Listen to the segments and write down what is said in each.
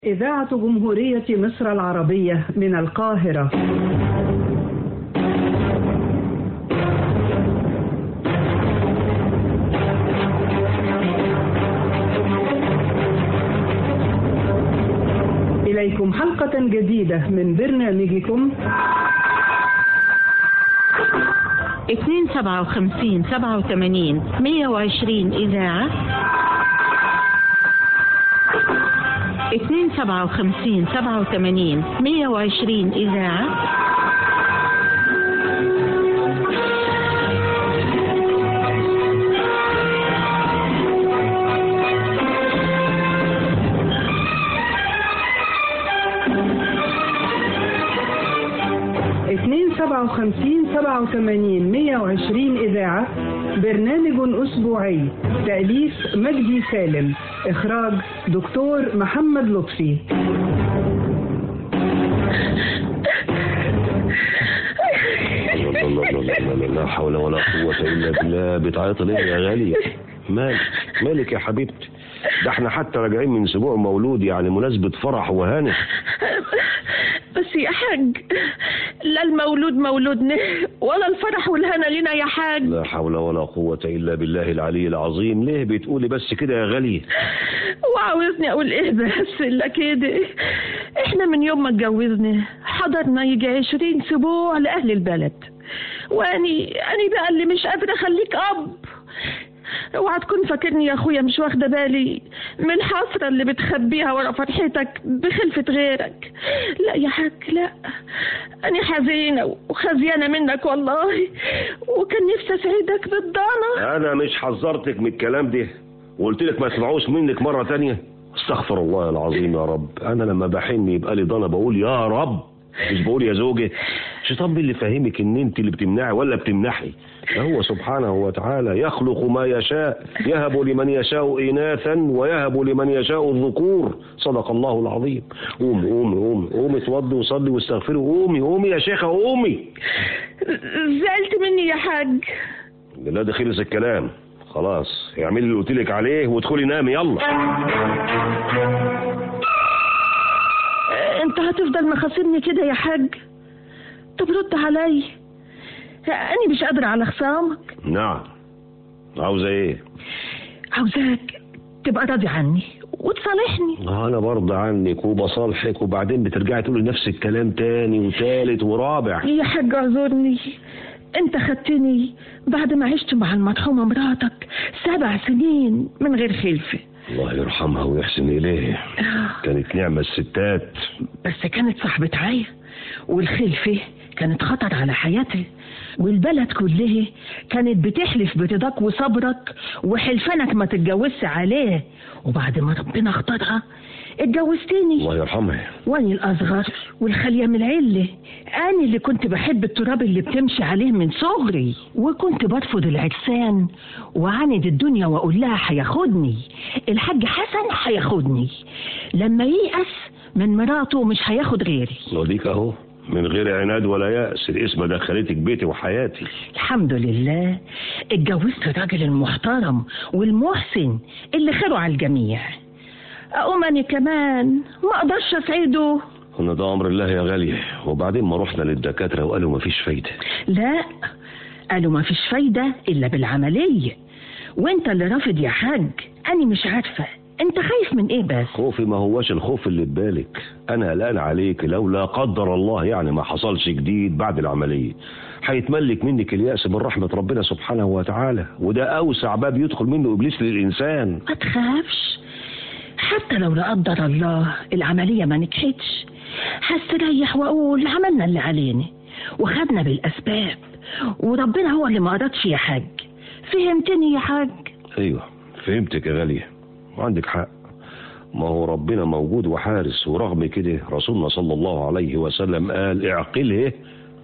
إذاعة جمهورية مصر العربية من القاهرة إليكم حلقة جديدة من برنامجكم اتنين سبعة وخمسين سبعة وثمانين مية وعشرين إذاعة اتنين سبعة وخمسين سبعة وثمانين مية وعشرين إذاعة اتنين سبعة وخمسين سبعة وثمانين مية وعشرين إذاعة برنامج أسبوعي تأليف مجدي سالم إخراج دكتور محمد لطفي الله الله الله الله لا حول ولا قوة إلا بالله بتعيط ليه يا غالية مالك مالك يا حبيبتي ده احنا حتى راجعين من اسبوع مولود يعني مناسبة فرح وهانة بس يا حاج لا المولود مولودنا ولا الفرح والهنا لنا يا حاج لا حول ولا قوة إلا بالله العلي العظيم ليه بتقولي بس كده يا غالية وعاوزني اقول ايه بس الا كده احنا من يوم ما اتجوزنا حضرنا يجي عشرين اسبوع لاهل البلد واني اني بقى اللي مش قادره اخليك اب اوعى تكون فاكرني يا اخويا مش واخده بالي من الحسره اللي بتخبيها ورا فرحتك بخلفه غيرك لا يا حاج لا انا حزينه وخزيانه منك والله وكان نفسي اسعدك بالضنا أنا مش حذرتك من الكلام ده وقلت لك ما اسمعوش منك مرة تانية استغفر الله العظيم يا رب أنا لما بحن يبقى لي ضنا بقول يا رب مش بقول يا زوجي شيطان مين اللي فاهمك ان انت اللي بتمنعي ولا بتمنحي ده هو سبحانه وتعالى يخلق ما يشاء يهب لمن يشاء إناثا ويهب لمن يشاء الذكور صدق الله العظيم قومي قومي قومي قومي اتوضي وصلي واستغفري قومي قومي يا شيخة قومي زعلت مني يا حاج لا ده خلص الكلام خلاص اعملي اللي قلت لك عليه وادخلي نامي يلا انت هتفضل مخاصمني كده يا حاج طب رد علي انا مش قادره على خصامك نعم عاوزة ايه عاوزاك تبقى راضي عني وتصالحني انا برضى عنك وبصالحك وبعدين بترجعي تقولي نفس الكلام تاني وتالت ورابع يا حاج اعذرني انت خدتني بعد ما عشت مع المرحومه مراتك سبع سنين من غير خلفه الله يرحمها ويحسن اليه كانت نعمة الستات بس كانت صاحبة عيا والخلفة كانت خطر على حياتها والبلد كلها كانت بتحلف برضاك وصبرك وحلفانك ما تتجوزش عليه وبعد ما ربنا اختارها اتجوزتني الله يرحمها واني الاصغر والخاليه من العله انا اللي كنت بحب التراب اللي بتمشي عليه من صغري وكنت برفض العرسان وعاند الدنيا واقول لها هياخدني الحاج حسن هياخدني لما ييأس من مراته مش هياخد غيري وديك اهو من غير عناد ولا يأس الاسم دخلتك بيتي وحياتي الحمد لله اتجوزت الراجل المحترم والمحسن اللي خيره على الجميع اقوم انا كمان ما اقدرش اسعده قلنا ده امر الله يا غالية وبعدين ما رحنا للدكاترة وقالوا ما فيش فايدة لا قالوا ما فيش فايدة إلا بالعملية وانت اللي رافض يا حاج أنا مش عارفة انت خايف من ايه بس خوفي ما هوش الخوف اللي في بالك انا قلقان عليك لو لا قدر الله يعني ما حصلش جديد بعد العملية هيتملك منك اليأس من رحمة ربنا سبحانه وتعالى وده اوسع باب يدخل منه ابليس للانسان ما تخافش حتى لو لا قدر الله العملية ما نجحتش هستريح واقول عملنا اللي علينا وخدنا بالاسباب وربنا هو اللي ما قدرش يا حاج فهمتني يا حاج ايوه فهمتك يا غالية وعندك حق ما هو ربنا موجود وحارس ورغم كده رسولنا صلى الله عليه وسلم قال اعقله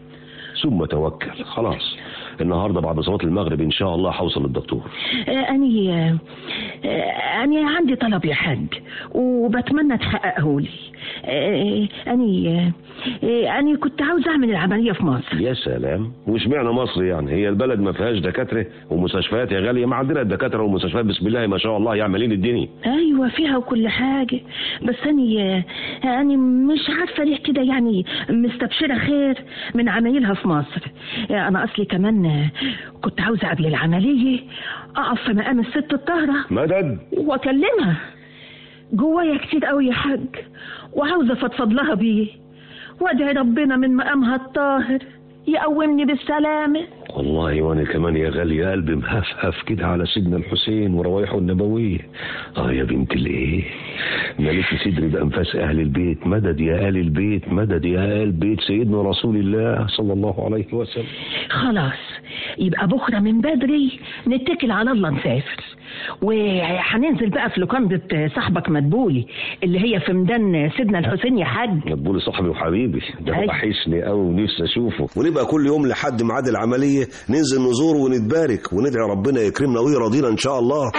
ثم توكل خلاص النهارده بعد صلاه المغرب ان شاء الله هوصل للدكتور آه، أني آه، آه، أني عندي طلب يا حاج وبتمنى تحققه لي آه، أني آه، آه، أني كنت عاوز أعمل العملية في مصر يا سلام واشمعنى مصر يعني هي البلد ما فيهاش دكاتره ومستشفيات يا غاليه ما عندنا الدكاتره والمستشفيات بسم الله ما شاء الله يعملين الدنيا أيوة فيها وكل حاجة بس أني آه، أني مش عارفة ليه كده يعني مستبشرة خير من عمايلها في مصر آه، أنا أصلي كمان آه، كنت عاوزة قبل العملية أقف في مقام الست الطاهرة مدد واكلمها جوايا كتير قوي يا حاج وعاوزه افضفض لها بيه وادعي ربنا من مقامها الطاهر يقومني بالسلامه والله وانا كمان يا غالية قلبي مهفهف كده على سيدنا الحسين وروايحه النبوية اه يا بنت الايه ملك صدري بانفاس اهل البيت مدد يا ال البيت مدد يا ال بيت سيدنا رسول الله صلى الله عليه وسلم خلاص يبقى بكره من بدري نتكل على الله نسافر وهننزل بقى في لوكاندا صاحبك مدبولي اللي هي في ميدان سيدنا الحسين يا حاج مدبولي صاحبي وحبيبي ده أيوة. وحشني قوي ونفسي اشوفه ونبقى كل يوم لحد ميعاد العملية ننزل نزوره ونتبارك وندعي ربنا يكرمنا ويرضينا ان شاء الله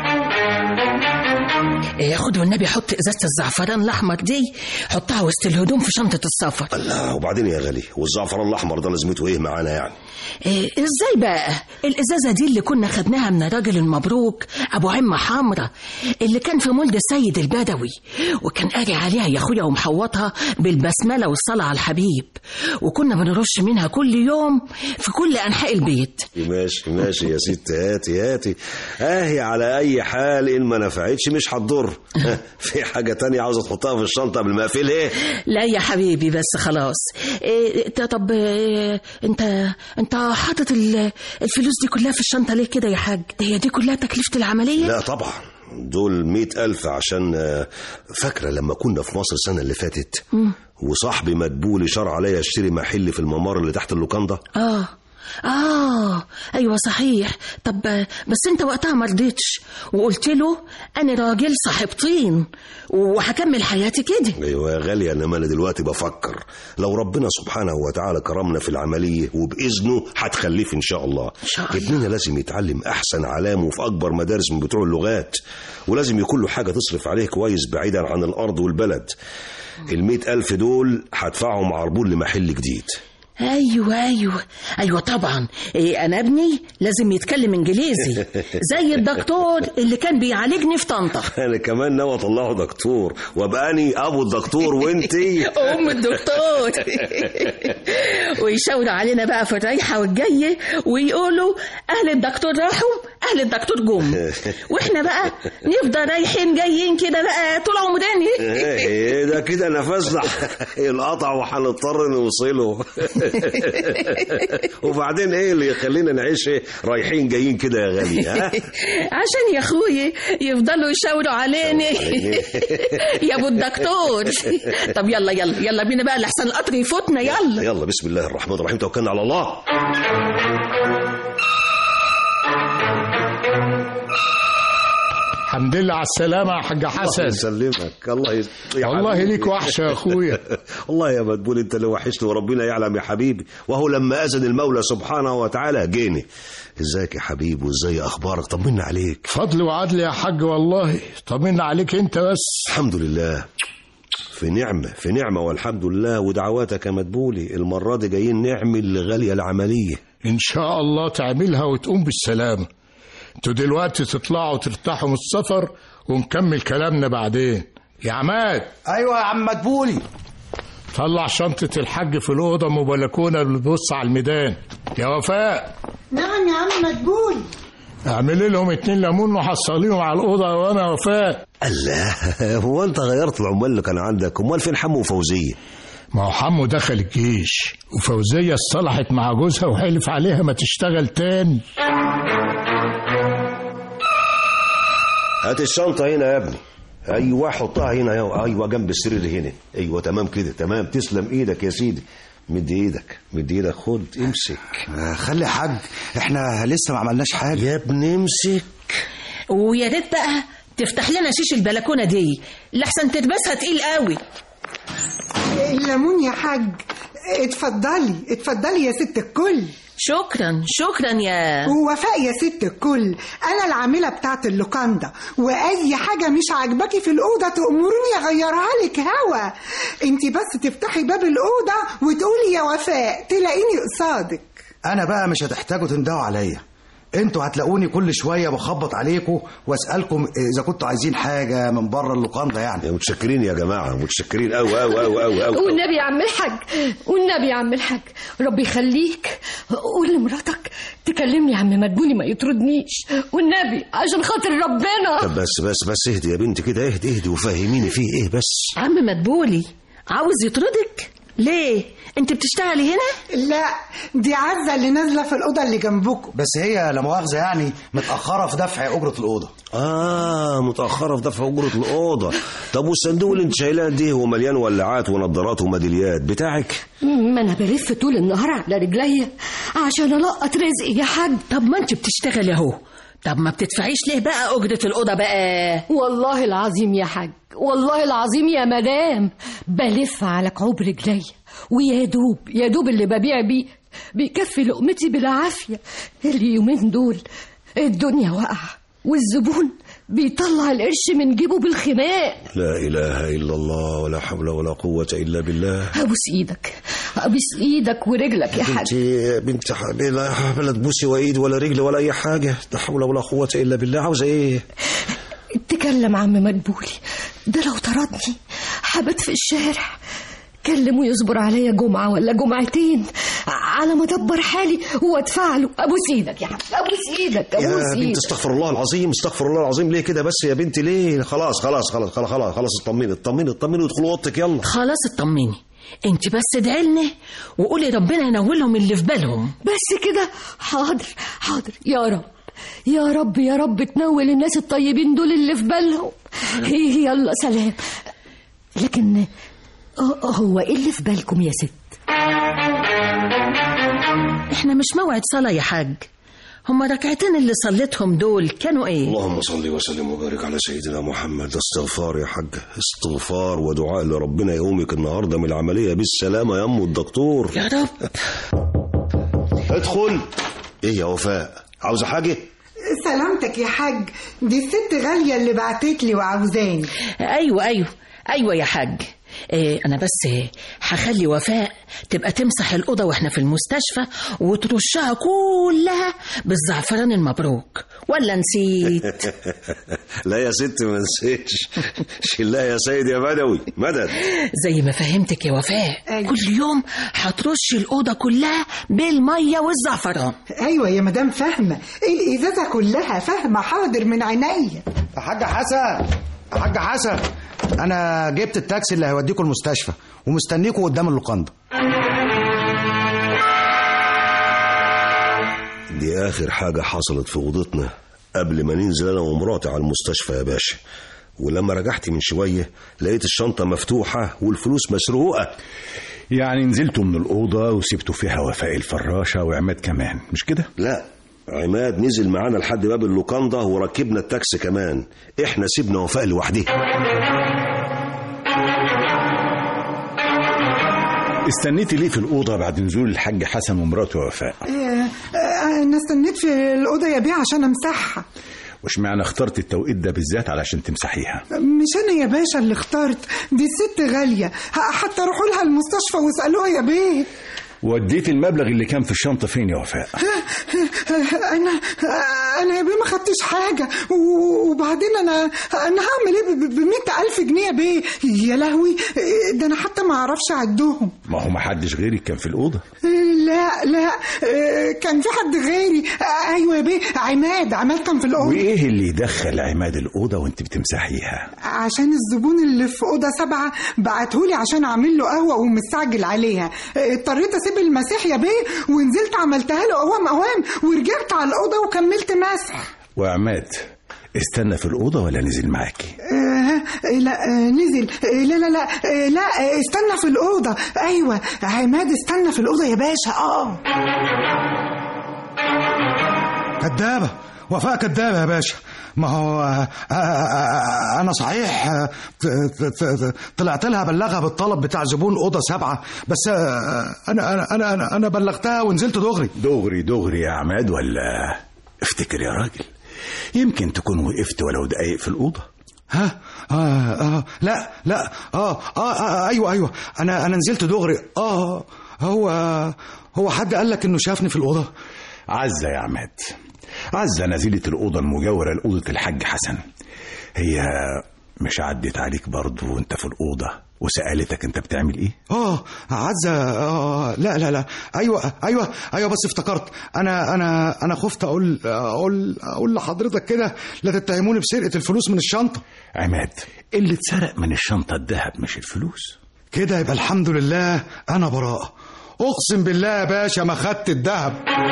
إيه، خد والنبي حط ازازه الزعفران الاحمر دي حطها وسط الهدوم في شنطه السفر الله وبعدين يا غالي والزعفران الاحمر ده لازمته ايه معانا يعني إيه، ازاي بقى الازازه دي اللي كنا خدناها من الراجل المبروك ابو عمه حمرا اللي كان في مولد السيد البدوي وكان قاري عليها يا اخويا ومحوطها بالبسمله والصلاه على الحبيب وكنا بنرش منها كل يوم في كل انحاء البيت ماشي ماشي يا ست هاتي هاتي اهي على اي حال ان ما نفعتش مش هتضر في حاجة تانية عاوزة تحطها في الشنطة قبل ما اقفلها ايه لا يا حبيبي بس خلاص إيه ت- طب إيه انت انت حاطط ال- الفلوس دي كلها في الشنطه ليه كده يا حاج هي دي كلها تكلفه العمليه لا طبعا دول مئة ألف عشان آه، فاكرة لما كنا في مصر السنة اللي فاتت وصاحبي مدبولي شرع عليا اشتري محل في الممر اللي تحت اللوكاندا اه اه ايوه صحيح طب بس انت وقتها ما رضيتش وقلت له انا راجل صاحب طين وهكمل حياتي كده ايوه يا غالية انما انا دلوقتي بفكر لو ربنا سبحانه وتعالى كرمنا في العملية وبإذنه هتخلف ان شاء الله شاء الله. ابننا لازم يتعلم احسن علامه في اكبر مدارس من بتوع اللغات ولازم يكون له حاجة تصرف عليه كويس بعيدا عن الارض والبلد المئة ألف دول هدفعهم عربون لمحل جديد ايوه ايوه ايوه طبعا إيه انا ابني لازم يتكلم انجليزي زي الدكتور اللي كان بيعالجني في طنطا انا كمان ناوي اطلعه دكتور وابقى اني ابو الدكتور وانتي ام الدكتور ويشاوروا علينا بقى في الرايحه والجايه ويقولوا اهل الدكتور راحوا اهل الدكتور جم واحنا بقى نفضل رايحين جايين كده بقى طول عمرنا ايه ده كده نفسنا القطع وهنضطر نوصله وبعدين ايه اللي يخلينا نعيش إيه؟ رايحين جايين كده يا غالي ها عشان يا اخويا يفضلوا يشاوروا علينا يا ابو الدكتور طب يلا يلا يلا بينا بقى لحسن القطر يفوتنا يلا يلا بسم الله الرحمن الرحيم توكلنا على الله الحمد لله على السلامة يا حاج الله حسن يسلمك الله يس... يا والله حبيبي. ليك وحشة يا أخويا والله يا مدبول انت اللي وحشني وربنا يعلم يا حبيبي وهو لما اذن المولى سبحانه وتعالى جيني ازيك يا حبيبي وازاي اخبارك طمنا عليك فضل وعدل يا حاج والله طمنا عليك أنت بس الحمد لله في نعمة في نعمة والحمد لله ودعواتك يا مدبولي المرة دي جايين نعمل لغالية العملية إن شاء الله تعملها وتقوم بالسلامة انتوا دلوقتي تطلعوا ترتاحوا من السفر ونكمل كلامنا بعدين يا عماد ايوه يا عم مدبولي طلع شنطة الحاج في الأوضة أم بلكونة اللي بتبص على الميدان يا وفاء نعم يا عم مدبول اعملي لهم اتنين ليمون وحصليهم على الأوضة وأنا وفاء الله هو انت غيرت العمال اللي كان عندك امال فين حمو وفوزية ما هو حمو دخل الجيش وفوزية اصطلحت مع جوزها وحلف عليها ما تشتغل تاني هات الشنطة هنا يا ابني ايوه حطها هنا يا ايوه جنب السرير هنا ايوه تمام كده تمام تسلم ايدك يا سيدي مد ايدك مد ايدك خد امسك آه، خلي يا حاج احنا لسه ما عملناش حاجه يا ابني امسك ويا ريت بقى تفتح لنا شيش البلكونه دي لحسن تلبسها تقيل قوي الليمون يا حاج اتفضلي اتفضلي يا ست الكل شكرا شكرا يا ووفاء يا ست الكل انا العامله بتاعت اللوكاندا واي حاجه مش عاجباكي في الاوضه تامروني اغيرها لك هوا انت بس تفتحي باب الاوضه وتقولي يا وفاء تلاقيني قصادك انا بقى مش هتحتاجوا تندهوا عليا انتوا هتلاقوني كل شويه بخبط عليكم واسالكم اذا كنتوا عايزين حاجه من بره اللوكاندا يعني يا متشكرين يا جماعه متشكرين قوي قوي قوي قوي قوي والنبي يا عم الحاج والنبي يا عم الحاج ربي يخليك قول لمراتك تكلمني يا عم مدبولي ما يطردنيش والنبي عشان خاطر ربنا طب بس بس بس اهدي يا بنتي كده اهدي اهدي وفهميني فيه ايه بس عم مدبولي عاوز يطردك ليه انت بتشتغلي هنا لا دي عزه اللي نازله في الاوضه اللي جنبكم بس هي لا مؤاخذه يعني متاخره في دفع اجره الاوضه اه متاخره في دفع اجره الاوضه طب والصندوق اللي انت شايلاه دي هو مليان ولاعات ونظارات وميداليات بتاعك ما انا بلف طول النهار على رجليا عشان القط رزقي يا حاج طب ما انت بتشتغلي اهو طب ما بتدفعيش ليه بقى اجره الاوضه بقى والله العظيم يا حاج والله العظيم يا مدام بلف على كعوب رجليا ويا دوب يا دوب اللي ببيع بيه بيكفي لقمتي بالعافية اليومين دول الدنيا واقعة والزبون بيطلع القرش من جيبه بالخناق لا اله الا الله ولا حول ولا قوه الا بالله ابوس ايدك ابوس ايدك ورجلك يا حاج بنتي بنت حبيبي لا لا تبوسي وايد ولا رجل ولا اي حاجه لا حول ولا قوه الا بالله عاوزه ايه اتكلم عم مدبولي ده لو طردني حبت في الشارع كلمه يصبر عليا جمعة ولا جمعتين على ما ادبر حالي وادفع له ابوس ايدك يا حاج ابوس ايدك يا ابوس بنت ايدك استغفر الله العظيم استغفر الله العظيم ليه كده بس يا بنتي ليه خلاص خلاص خلاص خلاص خلاص, خلاص اطمني اطمني اطمني وادخلوا اوضتك يلا خلاص اطمني انت بس ادعي لنا وقولي ربنا ينولهم اللي في بالهم بس كده حاضر حاضر يا رب يا رب يا رب تنول الناس الطيبين دول اللي في بالهم هي يلا سلام لكن هو- هو ايه اللي في بالكم يا ست احنا مش موعد صلاة يا حاج هما ركعتين اللي صليتهم دول كانوا ايه اللهم صل وسلم وبارك على سيدنا محمد استغفار يا حاج استغفار ودعاء لربنا يقومك النهارده من العمليه بالسلامه يا ام الدكتور يا رب ادخل ايه يا وفاء عاوزه حاجه سلامتك يا حاج دي الست غاليه اللي بعتت لي وعاوزاني ايوه ايوه ايوه يا حاج إيه انا بس إيه، هخلي وفاء تبقى تمسح الاوضه واحنا في المستشفى وترشها كلها بالزعفران المبروك ولا نسيت لا يا ست ما نسيتش شلها يا سيد يا بدوي مدد زي ما فهمتك يا وفاء أيوة. كل يوم هترشي الاوضه كلها بالميه والزعفران ايوه يا مدام فاهمه الازازه كلها فاهمه حاضر من عينيا يا حاج حسن يا حاج حسن انا جبت التاكسي اللي هيوديكم المستشفى ومستنيكم قدام اللوكاندا دي اخر حاجه حصلت في اوضتنا قبل ما ننزل انا ومراتي على المستشفى يا باشا ولما رجعت من شويه لقيت الشنطه مفتوحه والفلوس مسروقه يعني نزلتوا من الأوضة وسبتوا فيها وفاء الفراشة وعماد كمان مش كده؟ لا عماد نزل معانا لحد باب اللوكاندا وركبنا التاكسي كمان احنا سيبنا وفاء لوحدها استنيتي ليه في الأوضة بعد نزول الحاج حسن ومراته وفاء؟ آه، آه، انا استنيت في الاوضه يا بيه عشان امسحها وش معنى اخترت التوقيت ده بالذات علشان تمسحيها؟ مش انا يا باشا اللي اخترت دي الست غاليه ه- حتى روحوا لها المستشفى واسالوها يا بيه وديت المبلغ اللي كان في الشنطة فين يا وفاء؟ انا انا يا بيه ما خدتش حاجه و- وبعدين انا انا هعمل ايه ب 100000 جنيه يا بيه يا لهوي ده انا حتى ما اعرفش اعدهم ما هو محدش غيرك كان في الأوضة لا لا كان في حد غيري ايوه يا بيه عماد عماد كان في الاوضه وإيه اللي يدخل عماد الأوضة وأنت بتمسحيها؟ عشان الزبون اللي في اوضه سبعه بعتهولي عشان اعمل له قهوه ومستعجل عليها اضطريت اسيب المسيح يا بيه ونزلت عملتها له اوام اوام ورجعت على الاوضه وكملت مسح وعماد استنى في الأوضة ولا نزل معاكي؟ آه لا آه نزل آه لا لا لا آه لا آه استنى في الأوضة أيوة عماد استنى في الأوضة يا باشا آه كدابه وفاء كدابه يا باشا ما هو آه، آه، آه، انا صحيح آه، ت- ت- ت- طلعت لها بلغها بالطلب بتاع زبون اوضه سبعه بس آه، انا انا انا انا, أنا بلغتها ونزلت دغري دغري دغري يا عماد ولا افتكر يا راجل يمكن تكون وقفت ولو دقايق في الأوضة ها آه آه لا لا آه, آه, آه ايوه ايوه انا انا نزلت دغري اه هو هو حد قال لك انه شافني في الاوضه عزة يا عماد عزة نزيلة الأوضة المجاورة لأوضة الحاج حسن هي مش عدت عليك برضو وانت في الأوضة وسألتك انت بتعمل ايه اه عزة آه لا لا لا ايوه ايوه ايوه بس افتكرت انا انا انا خفت اقول اقول اقول لحضرتك كده لا تتهموني بسرقه الفلوس من الشنطه عماد اللي اتسرق من الشنطة الذهب مش الفلوس كده يبقى الحمد لله انا براءه اقسم بالله يا باشا ما خدت الذهب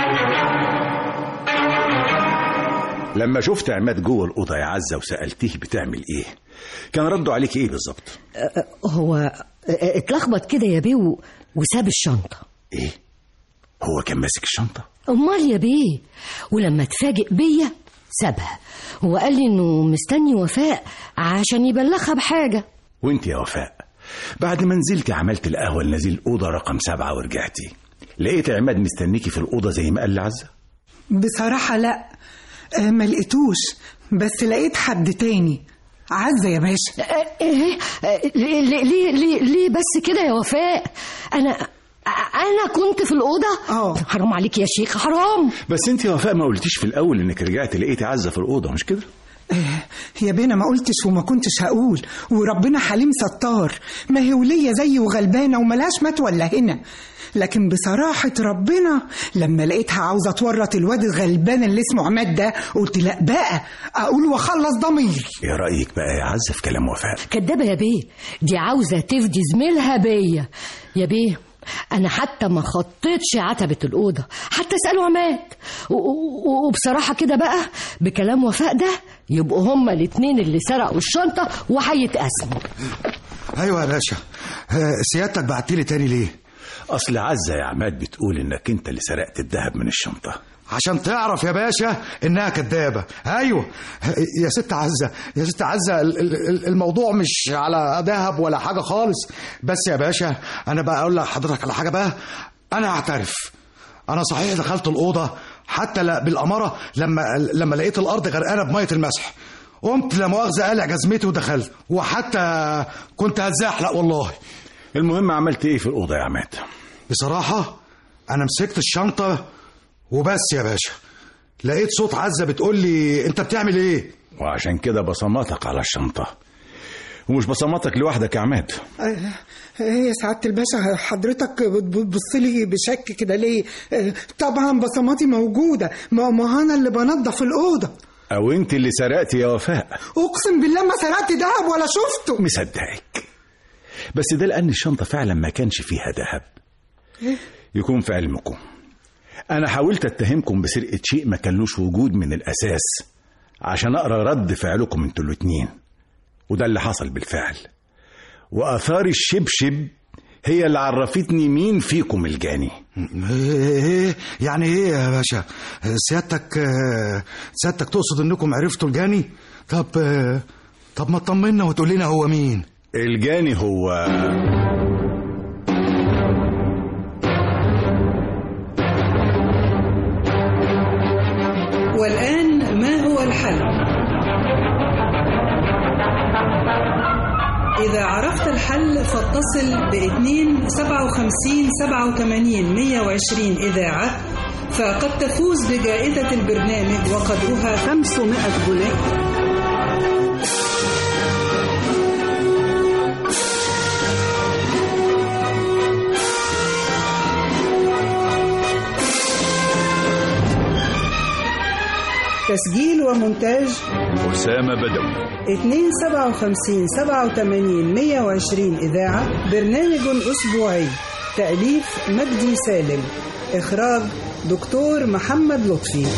لما شفت عماد جوه الأوضة يا عزة وسألتيه بتعمل ايه كان ردوا عليك ايه بالظبط هو اتلخبط كده يا بيه و- وساب الشنطة ايه هو كان ماسك الشنطة أمال يا بيه ولما اتفاجئ بيا سابها هو قال لي إنه مستني وفاء عشان يبلغها بحاجة وانت يا وفاء بعد ما نزلتي عملت القهوة لنزيل الأوضة رقم سبعة ورجعتي لقيت عماد مستنيكي في الأوضة زي ما قال لعزة بصراحة لا آه، ما لقيتوش بس لقيت حد تاني عزة يا باشا اه، ايه اه، ليه ليه ليه ليه, ليه بس كده يا وفاء أنا أنا كنت في الأوضة اه حرام عليك يا شيخ حرام بس انت يا وفاء ما قلتيش في الأول انك رجعت لقيتي عزة في الأوضة مش كده يا بينا ما قلتش وما كنتش هقول وربنا حليم ستار ما هي ولية زي وغلبانة وملهاش مات ولا هنا لكن بصراحة ربنا لما لقيتها عاوزة تورط الواد الغلبان اللي اسمه عماد ده قلت لا بقى أقول وأخلص ضميري ايه رأيك بقى يا عزة في كلام وفاء كدابة يا بيه دي عاوزة تفدي زميلها بيا يا بيه أنا حتى ما خطيتش عتبة الأوضة حتى اسألوا عماد و- و- وبصراحة كده بقى بكلام وفاء ده يبقوا هما الاتنين اللي سرقوا الشنطة وهيتقاسموا ايوه يا باشا آه، سيادتك بعتلي تاني ليه أصل عزة يا عماد بتقول انك انت اللي سرقت الذهب من الشنطة عشان تعرف يا باشا انها كدابه ايوه يا ست عزه يا ست عزه ال- ال- ال- الموضوع مش على ذهب ولا حاجه خالص بس يا باشا انا بقى اقول لحضرتك على حاجه بقى انا اعترف انا صحيح دخلت الاوضه حتى لا بالاماره لما لما لقيت الارض غرقانه بميه المسح قمت لا مؤاخذه قالع جزمتي ودخلت وحتى كنت هتزحلق والله المهم عملت ايه في الأوضة يا عماد بصراحة أنا مسكت الشنطة وبس يا باشا لقيت صوت عزة بتقول لي أنت بتعمل إيه؟ وعشان كده بصماتك على الشنطة ومش بصماتك لوحدك يا عماد آه، ايه يا سعادة الباشا حضرتك بتبص لي بشك كده ليه؟ آه، طبعا بصماتي موجودة ما ما انا اللي بنظف الأوضة او انت اللي سرقتي يا وفاء اقسم بالله ما سرقت دهب ولا شفته مصدقك بس ده لان الشنطه فعلا ما كانش فيها ذهب يكون في علمكم انا حاولت اتهمكم بسرقه شيء ما كانلوش وجود من الاساس عشان اقرا رد فعلكم انتوا الاتنين وده اللي حصل بالفعل واثار الشبشب هي اللي عرفتني مين فيكم الجاني إيه إيه يعني إيه يا باشا؟ سيادتك آه، سيادتك تقصد إنكم عرفتوا الجاني؟ طب آه، طب ما تطمنا وتقول لنا هو مين؟ الجاني هو والآن ما هو الحل؟ إذا عرفت الحل فاتصل ب 2 57 87 120 إذاعة فقد تفوز بجائزة البرنامج وقدرها 500 جنيه تسجيل ومونتاج أسامة بدوي 2 57 87 120 إذاعة برنامج أسبوعي تأليف مجدي سالم إخراج دكتور محمد لطفي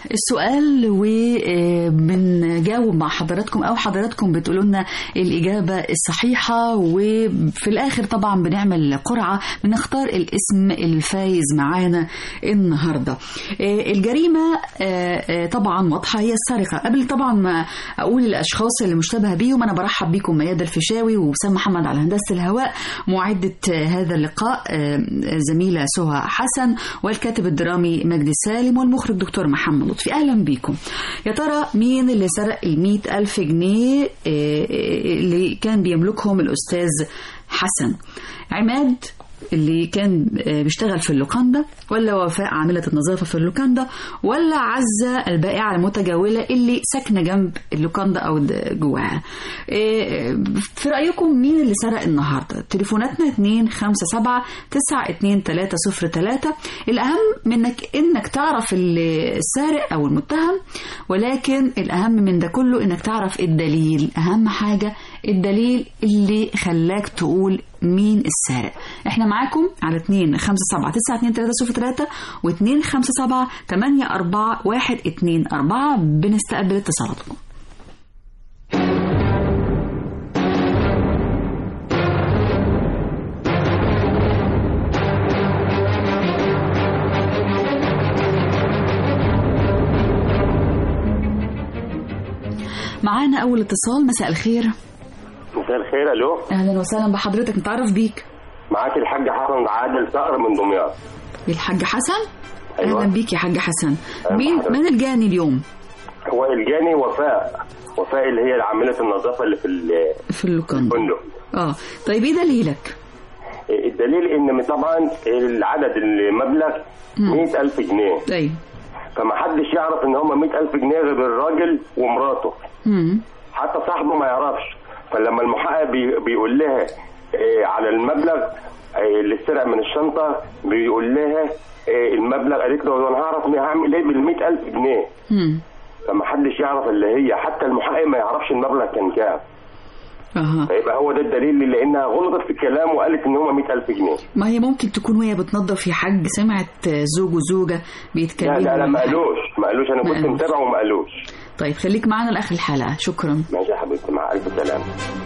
السؤال وبنجاوب مع حضراتكم او حضراتكم بتقولوا لنا الاجابه الصحيحه وفي الاخر طبعا بنعمل قرعه بنختار الاسم الفايز معانا النهارده آه، الجريمه آه، آه، طبعا واضحه هي السرقه قبل طبعا ما اقول الاشخاص اللي مشتبه بيهم انا برحب بيكم ميادة الفيشاوي وسام محمد على هندسه الهواء معده آه، هذا اللقاء آه، زميله سهى حسن والكاتب الدرامي مجدي سالم والمخرج دكتور محمد لطفي اهلا بيكم يا ترى مين اللي سرق ال ألف جنيه آه، اللي كان بيملكهم الاستاذ حسن عماد اللي كان آه، بيشتغل في اللوكاندا ولا وفاء عاملة النظافة في اللوكاندا ولا عزة البائعة المتجولة اللي ساكنة جنب اللوكاندا أو د- جواها آه، في رأيكم مين اللي سرق النهاردة تليفوناتنا 2 5 7 9 2 3 0 3 الأهم منك إنك تعرف ال- السارق أو المتهم ولكن الأهم من ده كله إنك تعرف الدليل أهم حاجة الدليل اللي خلاك تقول مين السارق احنا معاكم على 2 5 7 9 2 3 0 3 و 2 5 7 8 4 1 2 4 بنستقبل اتصالاتكم معانا اول اتصال مساء الخير مساء الخير الو اهلا وسهلا بحضرتك نتعرف بيك معاك الحاج حسن عادل صقر من دمياط الحاج حسن أيوة. اهلا بيك يا حاج حسن أهلا مين بحضرتك. من الجاني اليوم هو الجاني وفاء وفاء اللي هي عامله النظافه اللي في ال- في اللوكاندا الفندق اه طيب ايه دليلك الدليل ان طبعا العدد المبلغ مم. 100000 جنيه ايوه فما حدش يعرف ان هم 100000 جنيه غير الراجل ومراته امم حتى صاحبه ما يعرفش فلما المحقق بي بيقول لها آه، على المبلغ آه، اللي اتسرق من الشنطه بيقول لها آه، المبلغ قالت له انا هعرف إني هعمل ايه بال 100000 جنيه امم فما حدش يعرف اللي هي حتى المحقق ما يعرفش المبلغ كان كام اها فيبقى هو ده الدليل لانها غلطت في الكلام وقالت ان هم 100000 جنيه ما هي ممكن تكون وهي بتنظف يا حاج سمعت زوج وزوجة لا بيتكلموا لا لا ما ولا حاجة. قالوش ما قالوش انا ما كنت قالوش. متابع وما قالوش طيب خليك معانا لاخر الحلقة شكرا ماشي يا حبيبتي مع الف سلامه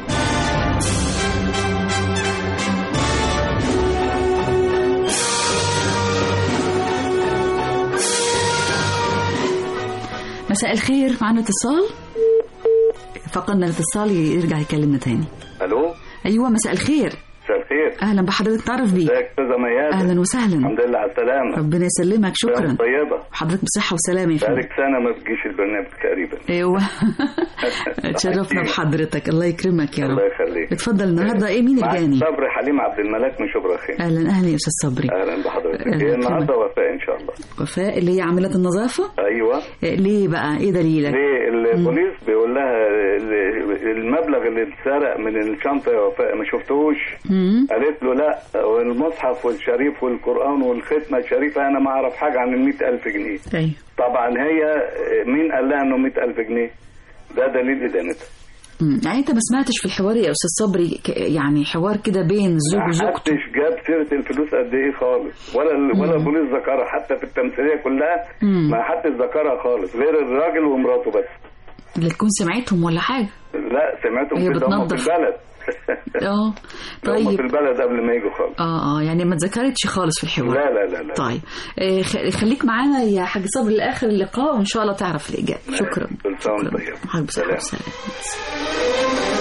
مساء الخير معانا اتصال فقدنا الاتصال يرجع يكلمنا تاني الو ايوه مساء الخير مساء الخير اهلا بحضرتك تعرف بيك ازيك استاذه ميادة اهلا وسهلا الحمد لله على السلامه ربنا يسلمك شكرا أيام طيبه حضرتك بصحة وسلامة يا فندم بقالك سنه ما بتجيش البرنامج تقريبا ايوه اتشرفنا بحضرتك الله يكرمك يا رب الله يخليك اتفضل النهارده ايه مين معاك الجاني صبري حليم عبد الملاك من شبرا خير اهلا اهلا يا استاذ صبري اهلا بحضرتك أهلا هي النهارده بك. وفاء ان شاء الله وفاء اللي هي عاملة النظافة ايوه إيه، ليه بقى ايه دليلك ليه البوليس بيقول لها ال- المبلغ اللي اتسرق من الشنطه يا وفاء ما شفتهوش مم. قالت له لا والمصحف والشريف والقرآن والختمة الشريفة أنا ما أعرف حاجة عن المئة ألف جنيه ايوه طبعا هي مين قال لها إنه مئة ألف جنيه ده دليل إدانتها مم. يعني انت ما سمعتش في الحوار يا استاذ صبري ك- يعني حوار كده بين الزوج ما وزوجته حدش جاب سيرة الفلوس قد إيه خالص ولا ال- ولا البوليس ذكرها حتى في التمثيلية كلها مم. ما حدش ذكرها خالص غير الراجل ومراته بس اللي تكون سمعتهم ولا حاجه لا سمعتهم هي كده هم في بتنظف. البلد اه هم في طيب البلد قبل ما يجوا خالص اه اه يعني ما اتذكرتش خالص في الحوار لا لا لا لا طيب آه، خ- خليك معانا يا حاج صبري لاخر اللقاء وان شاء الله تعرف الاجابه شكرا كل سنة وأنت طيب حاج بصحه سلام. وسلام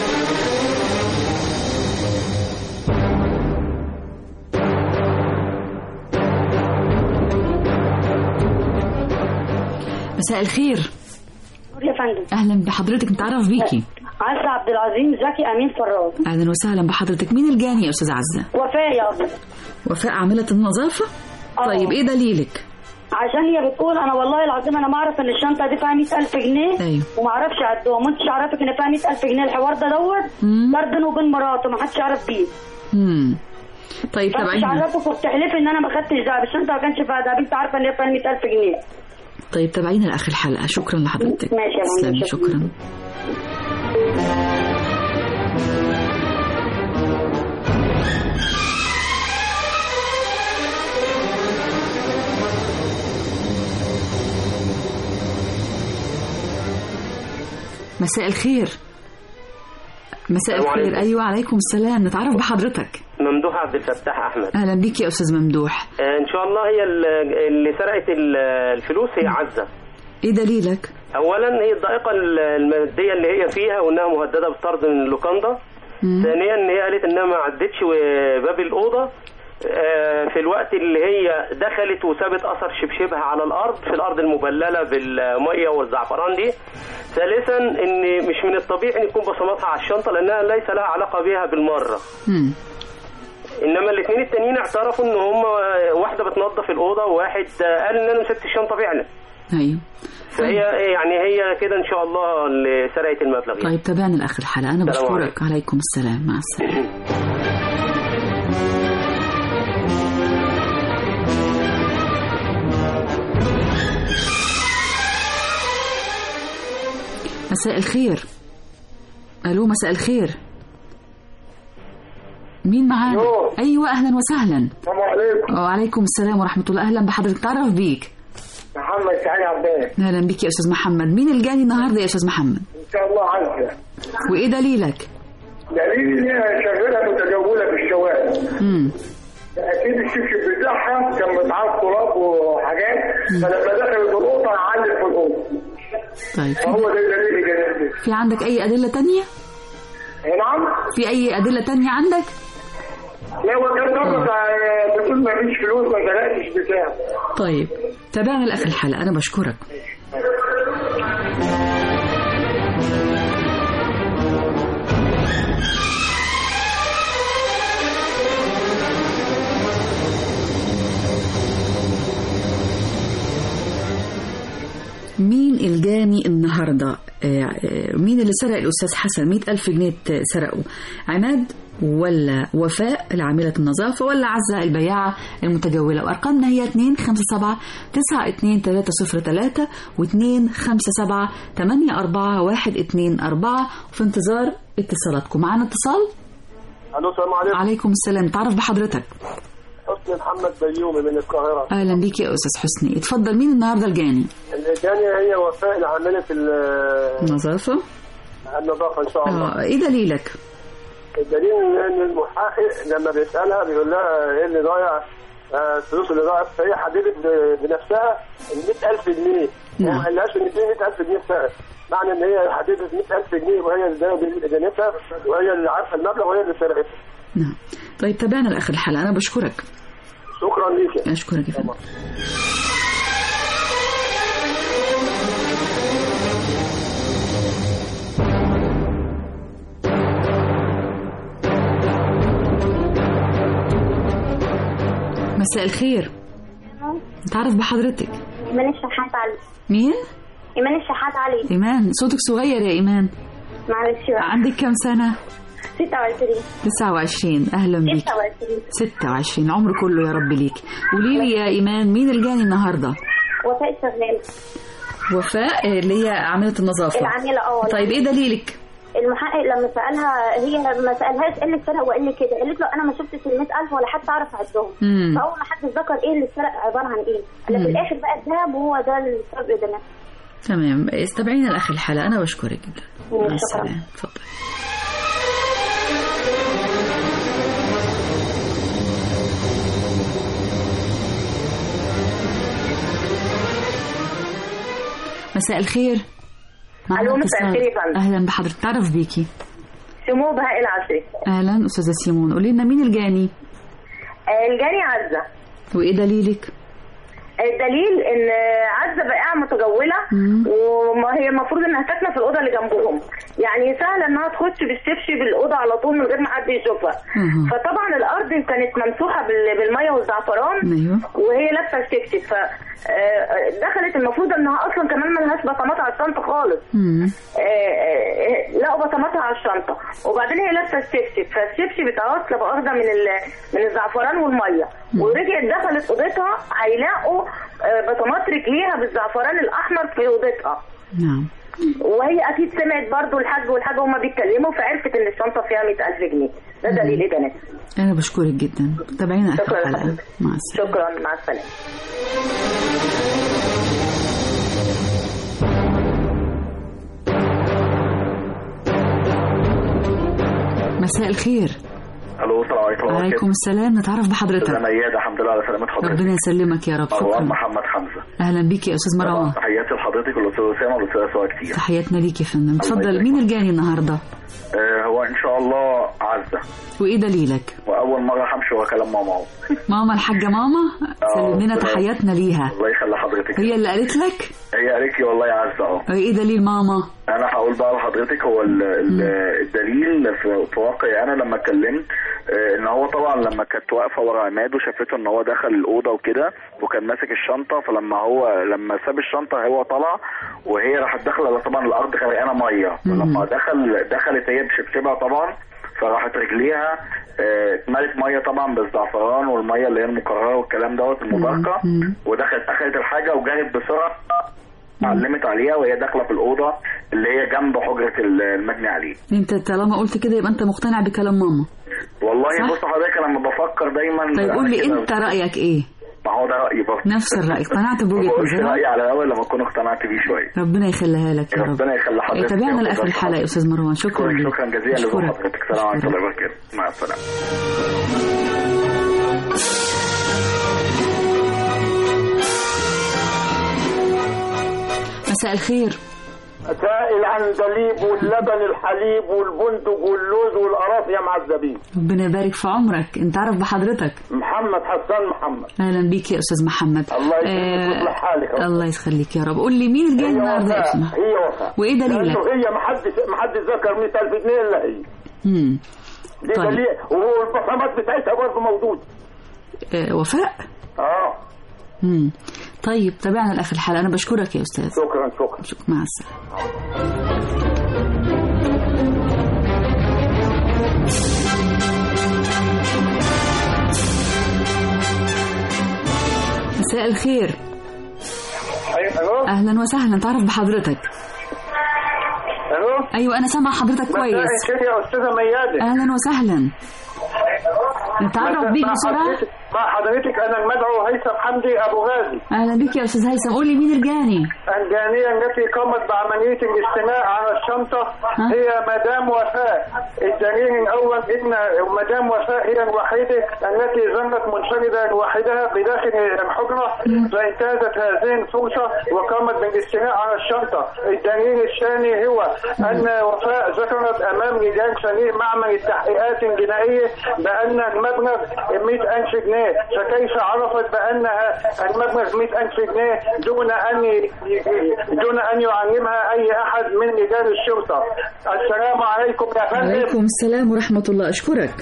مساء الخير يا فندم اهلا بحضرتك نتعرف بيكي عزة عبد العظيم زكي امين فراج اهلا وسهلا بحضرتك مين الجاني يا استاذ عزه وفاء يا ابني وفاء عامله النظافه طيب ايه دليلك عشان هي بتقول انا والله العظيم انا ما اعرف ان الشنطه دي فيها 100000 جنيه ايوه وما اعرفش اعدهم وانت عارفك ان فيها 100000 جنيه الحوار ده دوت صار بينه وبين مراته ما حدش يعرف بيه امم طيب فانت تابعيني عرفك وبتحلفي ان انا ما خدتش دهب الشنطه ما كانش فيها دهب انت عارفه ان هي فيها 100000 جنيه طيب تابعينا لاخر الحلقه شكرا لحضرتك ماشي يا فندم، تسلمي، شكراً. شكرا مساء الخير مساء السلام الخير عليكم. ايوه عليكم السلام نتعرف بحضرتك ممدوح عبد الفتاح احمد اهلا بيك يا استاذ ممدوح آه، ان شاء الله هي ال- اللي سرقت ال- الفلوس هي عزه ايه دليلك اولا هي الضائقه ال- الماديه اللي هي فيها وانها مهدده بالطرد من اللوكاندا ثانيا ان هي قالت انها ما عدتش باب الاوضه آه، في الوقت اللي هي دخلت وسابت اثر شبشبها على الارض في الارض المبلله بالميه والزعفران دي ثالثا ان مش من الطبيعي ان يكون بصماتها على الشنطه لانها ليس لها علاقه بها بالمره مم. انما الاثنين التانيين اعترفوا ان هم واحده بتنظف الاوضه وواحد قال ان انا مسكت الشنطه فعلا ايوه فهي يعني هي كده ان شاء الله اللي سرقت المبلغ يعني. طيب تابعنا لاخر الحلقه انا السلام بشكرك عليكم السلام مع السلامه مساء الخير الو مساء الخير مين معانا ايوه اهلا وسهلا السلام عليكم وعليكم السلام ورحمه الله اهلا بحضرتك تعرف بيك محمد سعيد عباس اهلا بيك يا استاذ محمد مين اللي جاني النهارده يا استاذ محمد ان شاء الله عزة وايه دليلك دليل ان هي شغاله متجوله في الشوارع امم اكيد الشبشب بتاعها كان متعرض تراب وحاجات فلما دخلت الاوضه علق في الاوضه طيب فهو ده دليل الجنازه في عندك اي ادله تانية نعم في اي ادله تانية عندك لا هو كان ضابط بتقول ما فيش فلوس ما جراتش بتاع طيب تابعنا لاخر الحلقه انا بشكرك مين الجاني النهاردة آه، آه، مين اللي سرق الأستاذ حسن مئة ألف جنيه سرقوا عماد ولا وفاء العاملة النظافة ولا عزة البياعة المتجولة وأرقامنا هي 2 5 7 9 2 3 0 3 و 2 5 7 8 4 1 2 4 وفي انتظار اتصالاتكم معانا اتصال الو السلام عليكم عليكم السلام تعرف بحضرتك حسني محمد بيومي من القاهره أهلا بيك يا أستاذ حسني اتفضل مين النهاردة الجاني الثانيه هي وفاء العامله ال- نظافة النظافه ان شاء الله آه، ايه دليلك الدليل ان المحقق لما بيسالها بيقول لها ايه اللي ضايع آه، الفلوس اللي ضاعت فهي حددت ب- بنفسها ال 100000 جنيه نعم. وما قالهاش ان في 100000 جنيه سرقت معنى ان هي حددت 100000 جنيه وهي اللي دايما جنتها وهي اللي عارفه المبلغ وهي اللي سرقتها نعم طيب تابعنا لاخر الحلقه انا بشكرك شكرا ليك اشكرك يا فندم مساء الخير تعرف بحضرتك إيمان الشحات علي مين إيمان الشحات علي ايمان صوتك صغير يا ايمان معلش بقى عندك كام سنه 26 29 اهلا بيك 26 26 العمر كله يا رب ليك قولي لي يا ايمان مين اللي جاني النهارده وفاء الشغال وفاء اللي هي عامله النظافه العاملة اه طيب ايه دليلك المحقق لما سألها هي ما سألهاش ايه اللي اتسرق وقال لي كده قالت له انا ما شفتش ال 100000 ولا حتى اعرف اعدهم مم. فاول ما حد ذكر ايه اللي اتسرق عباره عن ايه انا في مم. الاخر بقى الذهب وهو ده السبب ده تمام استبعينا لاخر الحلقه انا بشكرك جدا مع شكرا. السلامه اتفضل مساء الخير معنا ألو، مساء اتصال. الخير يا فندم. اهلا بحضرتك تعرف بيكي سمو بهاء العشري اهلا استاذه سيمون قولي لنا مين الجاني آه، الجاني عزة وايه دليلك الدليل ان عزة بائعة متجولة وما هي المفروض انها ساكنة في الأوضة اللي جنبهم يعني سهل انها تخش بالشبشب الأوضة على طول من غير ما حد يشوفها مهم. فطبعا الأرض كانت ممسوحة بال- بالمية والزعفران ايوه وهي لابسة الشبشب ف آه، دخلت المفروض انها اصلا كمان ملهاش بصمات على الشنطة خالص مم. آه، آه، لقوا بصماتها على الشنطه وبعدين هي لابسه الشبشب فالشبشب اتعصب واخده من ال- من الزعفران والميه ورجعت دخلت اوضتها هيلاقوا آه، بصمات رجليها بالزعفران الاحمر في اوضتها نعم وهي اكيد سمعت برضو الحاج والحاجه هما بيتكلموا فعرفت ان الشنطه فيها 100000 جنيه ده دليل ادانه انا بشكرك جدا تابعينا اخر شكرا الحلقه مع السلامه شكرا مع السلامه مساء الخير الو السلام عليكم وعليكم السلام نتعرف بحضرتك استاذ ميادة الحمد لله على سلامة حضرتك ربنا يسلمك يا رب مروان شكرا محمد حمزة اهلا بيك يا استاذ مروان تحياتي لحضرتك والاستاذ اسامة والاستاذ سوا كتير تحياتنا ليك يا فندم اتفضل مين الجاني النهارده آه هو ان شاء الله عزة وايه دليلك واول مرة همشي ورا كلام ماما اهو ماما الحاجه ماما سلم لنا ربنا- تحياتنا ليها الله يخلي حضرتك هي اللي قالت لك هي قالت لي والله يا عزة اهو ايه دليل ماما انا هقول بقى لحضرتك هو ال- ال- الدليل في في واقعي انا لما اتكلمت آه، ان هو طبعا لما كانت واقفه ورا عماد وشافته ان هو دخل الاوضه وكده وكان ماسك الشنطه فلما هو لما ساب الشنطه هو طلع وهي راحت داخله طبعا الارض غرقانه ميه فلما دخل دخلت هي بشبشبها طبعا فراحت رجليها آه، اتملت ميه طبعا بالزعفران والميه اللي هي المكرره والكلام دوت المباركه ودخلت اخذت الحاجه وجرت بسرعه علمت عليها وهي داخله في الاوضه اللي هي جنب حجره المبني عليه انت طالما قلت كده يبقى انت مقتنع بكلام ماما والله بص حضرتك انا لما بفكر دايما طيب قول لي كده- انت رايك ايه ما هو ده رايي برضه نفس الراي اقتنعت ما بوجهه بقولش نظرها رايي على الاول لما اكون اقتنعت بيه شويه ربنا يخليها لك يا رب ربنا يخلي حضرتك تابعنا يا لاخر رب. الحلقه يا استاذ مروان شكرا لك شكرا جزيلا لزوم أشكرك. حضرتك السلام عليكم ورحمه الله وبركاته مع السلامه مساء الخير سائل عن دليب واللبن الحليب والبندق واللوز والقراص يا معذبين ربنا يبارك في عمرك انت عارف بحضرتك محمد حسان محمد اهلا بيك يا استاذ محمد الله يسلمك ويصلح حالك يا رب. الله يخليك يا رب قول لي مين الجاي هي النهارده يا وفاء اسمع هي وفاء وايه دليلك لانه هي ما حد ما حد ذكر 100000 جنيه الا هي امم دي طيب. دليل وهو البصمات بتاعتها برضه موجود آه وفاء اه امم طيب تابعنا لاخر الحلقه انا بشكرك يا استاذ شكرا شكرا شكرا مع السلامه مساء الخير الو اهلا وسهلا تعرف بحضرتك الو ايوه انا سامع حضرتك كويس مساء الخير يا استاذه ميادة اهلا وسهلا نتعرف بيك مع بسرعه حضرتك- مع حضرتك انا المدعو هيثم حمدي ابو غازي اهلا بيك يا استاذ هيثم قول لي مين الجاني الجانية التي قامت بعملية الاستيلاء على الشنطة هي مدام وفاء الدليل الأول إن مدام وفاء هي الوحيدة التي ظلت منفردة لوحدها بداخل الحجرة فانتهزت هذه الفرصة وقامت بالاستيلاء على الشنطة الدليل الثاني هو أن وفاء ذكرت أمام رجال فريق معمل التحقيقات الجنائية بأن المبلغ 100000 جنيه فكيف عرفت بأنها المبلغ 100000 جنيه دون أن ي- دون أن يعلمها أي أحد من رجال الشرطة السلام عليكم يا فندم عليكم السلام ورحمه الله اشكرك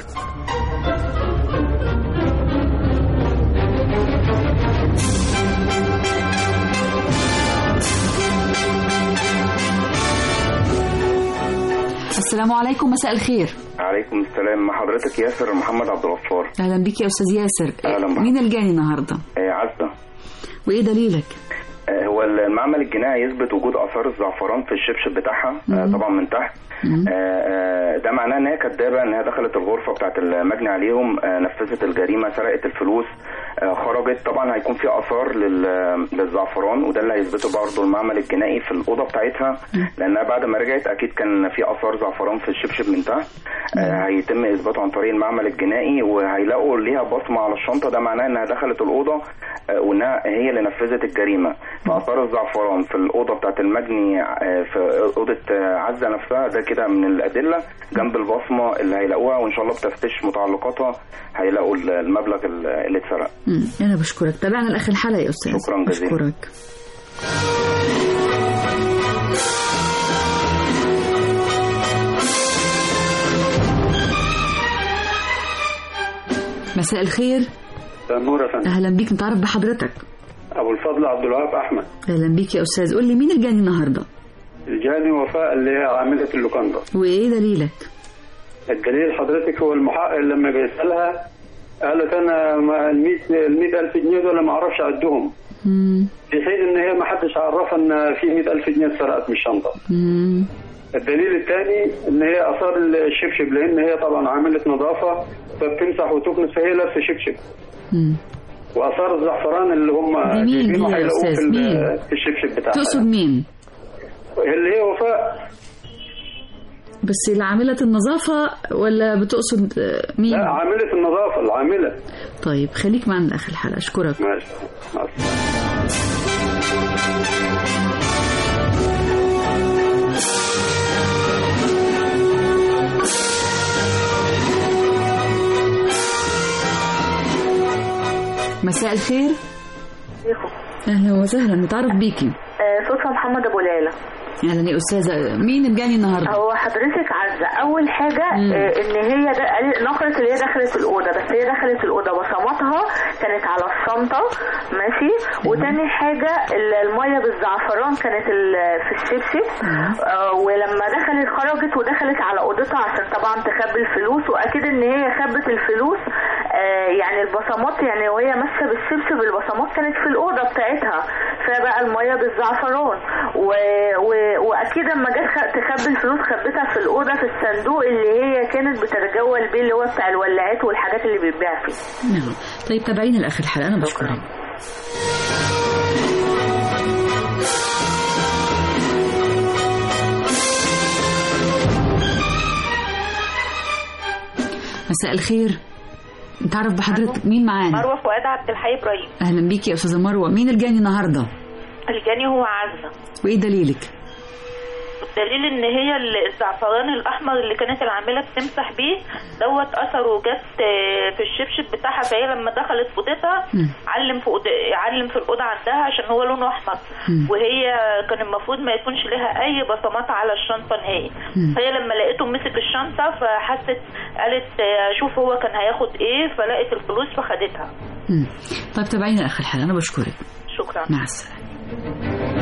السلام عليكم مساء الخير عليكم السلام مع حضرتك ياسر محمد عبد الغفار اهلا بيك يا استاذ ياسر أهلا بك. مين الجاني النهارده آه، عزة وايه دليلك آه، هو المعمل الجنائي يثبت وجود اثار الزعفران في الشبشب بتاعها آه، طبعا من تحت آه، آه، ده معناه ان هي كدابه انها دخلت الغرفه بتاعت المجني عليهم آه، نفذت الجريمه سرقت الفلوس آه، خرجت طبعا هيكون في اثار لل- للزعفران وده اللي هيثبته برضه المعمل الجنائي في الاوضه بتاعتها لانها بعد ما رجعت اكيد كان في اثار زعفران في الشبشب من تحت آه، هيتم اثباته عن طريق المعمل الجنائي وهيلاقوا ليها بصمه على الشنطه ده معناه انها دخلت الاوضه آه، وانها هي اللي نفذت الجريمه فاثار الزعفران في الاوضه بتاعت المجني آه، في اوضه آه، عزه نفسها ده كده من الادله جنب البصمه اللي هيلاقوها وان شاء الله بتفتيش متعلقاتها هيلاقوا المبلغ اللي اتسرق مم. انا بشكرك تابعنا لاخر الحلقه يا استاذ شكراً جزيلاً. بشكرك مساء الخير نور يا فندم اهلا بيك نتعرف بحضرتك ابو الفضل عبد الوهاب احمد اهلا بيك يا استاذ قول لي مين الجاني النهارده الجاني وفاء اللي هي عامله اللوكاندا وايه دليلك الدليل حضرتك هو المحقق لما بيسالها قالت انا ما ال 100 ال 100000 جنيه دول ما اعرفش اعدهم مم. في حين ان هي ما حدش عرفها ان في 100000 جنيه اتسرقت من الشنطه مم. الدليل الثاني ان هي اثار الشبشب لان هي طبعا عامله نظافه فبتمسح وتكنس فهي لابسه شبشب مم. واثار الزعفران اللي هم دي مين جايبينه دي يا هيلاقوه أستاذ؟ في ال- مين؟ في الشبشب بتاعها تقصد مين اللي هي وفاء بس العاملة النظافة ولا بتقصد آه، مين؟ لا عاملة النظافة العاملة طيب خليك معنا لآخر الحلقة أشكرك ماشي مع السلامة. مساء الخير أهلا وسهلا نتعرف بيكي صوفة محمد ابو ليلى أهلا يا أستاذة مين اللي جاني النهاردة؟ هو حضرتك عزة أول حاجة مم. آه، إن هي ده قال- نقلت اللي هي دخلت الأوضة بس هي دخلت الأوضة بصماتها كانت على الشنطة ماشي وتاني حاجة ال- المية بالزعفران كانت ال- في الشبشب آه، ولما دخلت خرجت ودخلت على أوضتها عشان طبعا تخبي الفلوس وأكيد إن هي خبت الفلوس آه، يعني البصمات يعني وهي ماشية بالشبشب البصمات كانت في الأوضة بتاعتها فبقى المية بالزعفران و... و... واكيد اما جت خ- تخبي الفلوس خبتها في الاوضه في الصندوق اللي هي كانت بتتجول بيه اللي هو بتاع الولاعات والحاجات اللي بيتباع فيه نعم طيب تابعينا لآخر الحلقة أنا بشكرك مساء الخير نتعرف بحضرتك مين معانا مروه فؤاد عبد الحي ابراهيم اهلا بيكي يا استاذه مروه مين اللي جاني النهارده الجاني هو عزه وايه دليلك الدليل ان هي الزعفران الاحمر اللي كانت العامله بتمسح بيه دوت اثره جت آه، في الشبشب بتاعها فهي لما دخلت في اوضتها مم. علم في أوض... علم في الاوضه عندها عشان هو لونه احمر مم. وهي كان المفروض ما يكونش لها اي بصمات على الشنطه نهائي مم. فهي لما لقيته مسك الشنطه فحست قالت آه، شوف هو كان هياخد ايه فلقت الفلوس فخدتها مم. طيب تابعينا لآخر الحلقة أنا بشكرك شكرا مع السلامة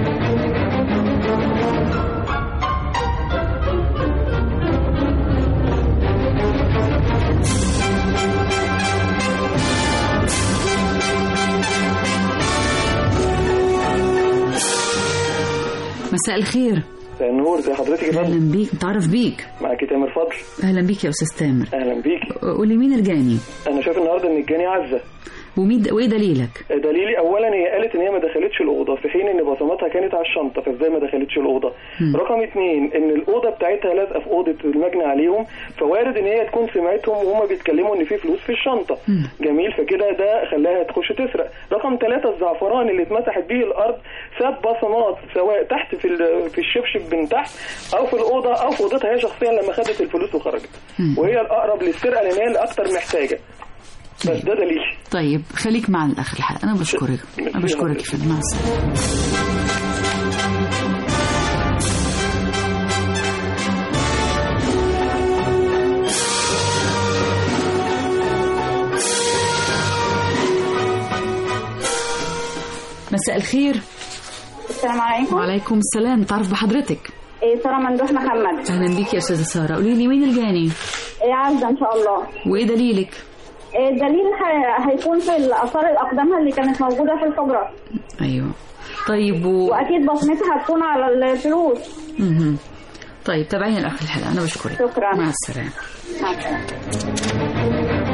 مساء الخير مساء النور زي حضرتك يا فندم اهلا بيك نتعرف بيك معاكي تامر فضل اهلا بيك يا استاذ تامر اهلا بيكي قولي مين الجاني انا شايف النهارده ان الجاني عزه ومين وايه دليلك دليلي اولا هي قالت ان هي ما دخلتش الاوضه في حين ان بصماتها كانت على الشنطه فازاي ما دخلتش الاوضه مم. رقم اتنين ان الاوضه بتاعتها لازقه في اوضه المجني عليهم فوارد ان هي تكون سمعتهم وهما بيتكلموا ان في فلوس في الشنطه مم. جميل فكده ده خلاها تخش تسرق رقم ثلاثة الزعفران اللي اتمسحت بيه الارض ساب بصمات سواء تحت في ال- في الشبشب من تحت او في الاوضه او في اوضتها هي شخصيا لما خدت الفلوس وخرجت مم. وهي الاقرب للسرقه لان هي اللي اكتر محتاجه بس ده دليل طيب خليك معنا لاخر الحلقه انا بشكرك انا بشكرك يا فندم مع السلامه مساء الخير السلام عليكم وعليكم السلام تعرف بحضرتك إيه سارة ممدوح محمد اهلا بيك يا استاذه ساره قولي لي مين الجاني إيه عزة إن شاء الله وايه دليلك إيه الدليل ه- هيكون في الآثار الأقدامها اللي كانت موجودة في الحجرة ايوه طيب و... وأكيد بصمتها هتكون على الفلوس مهم. طيب تابعينا لاخر الحلقه انا بشكرك شكرا. مع السلامه مع السلامة.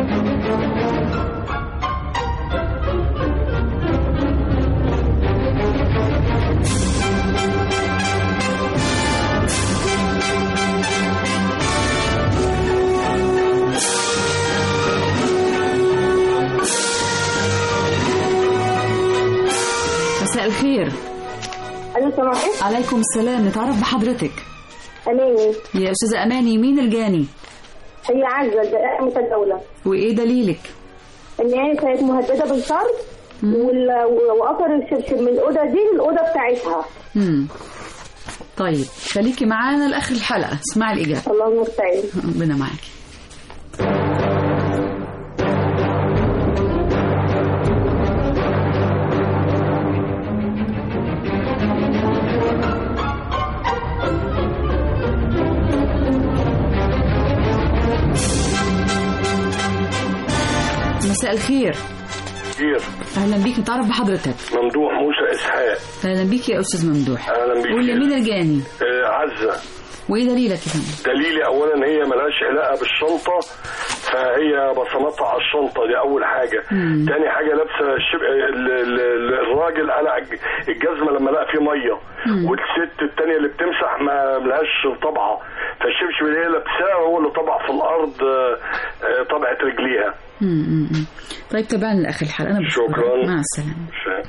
مساء الخير ألو السلام عليكم عليكم السلام نتعرف بحضرتك أماني يا استاذه اماني مين الجاني هي عزة دائمة الدولة وايه دليلك إن هي كانت مهددة بالشر وال- وأثر الشبشب من الأوضة دي للأوضة بتاعتها مم. طيب خليكي معانا لاخر الحلقه اسمعي الاجابه الله المستعان ربنا معاكي مساء الخير كتير اهلا بيك نتعرف بحضرتك ممدوح موسى اسحاق اهلا بيك يا استاذ ممدوح اهلا بيك قول لي مين الجاني آه عزه وايه دليلك يا فندم دليلي اولا هي ملهاش علاقه بالشنطه ف فهي بصماتها على الشنطه دي اول حاجه مم. تاني حاجه لابسه الشب... ال- ال- ال- الراجل قلع الج- الجزمه لما لقى فيه ميه مم. والست التانيه اللي بتمسح ما لهاش طبعه فالشبشب اللي هي لابساه هو اللي طبع في الارض آه، آه، طبعت رجليها مم، مم، مم. طيب تابعنا لاخر الحلقه انا بشكرك. شكراً. مع السلامه ف-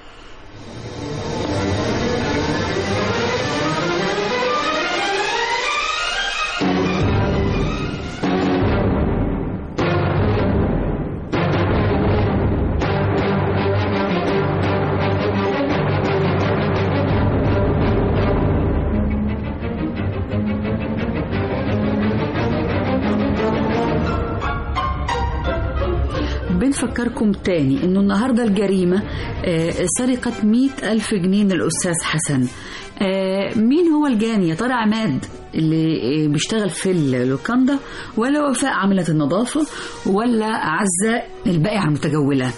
بنفكركم تاني انه النهاردة الجريمة آه، سرقة مئة ألف جنيه من الأستاذ حسن آه، مين هو الجاني يا ترى عماد اللي آه، بيشتغل في اللوكاندا ولا وفاء عاملة النظافة ولا عزة البائعة المتجولة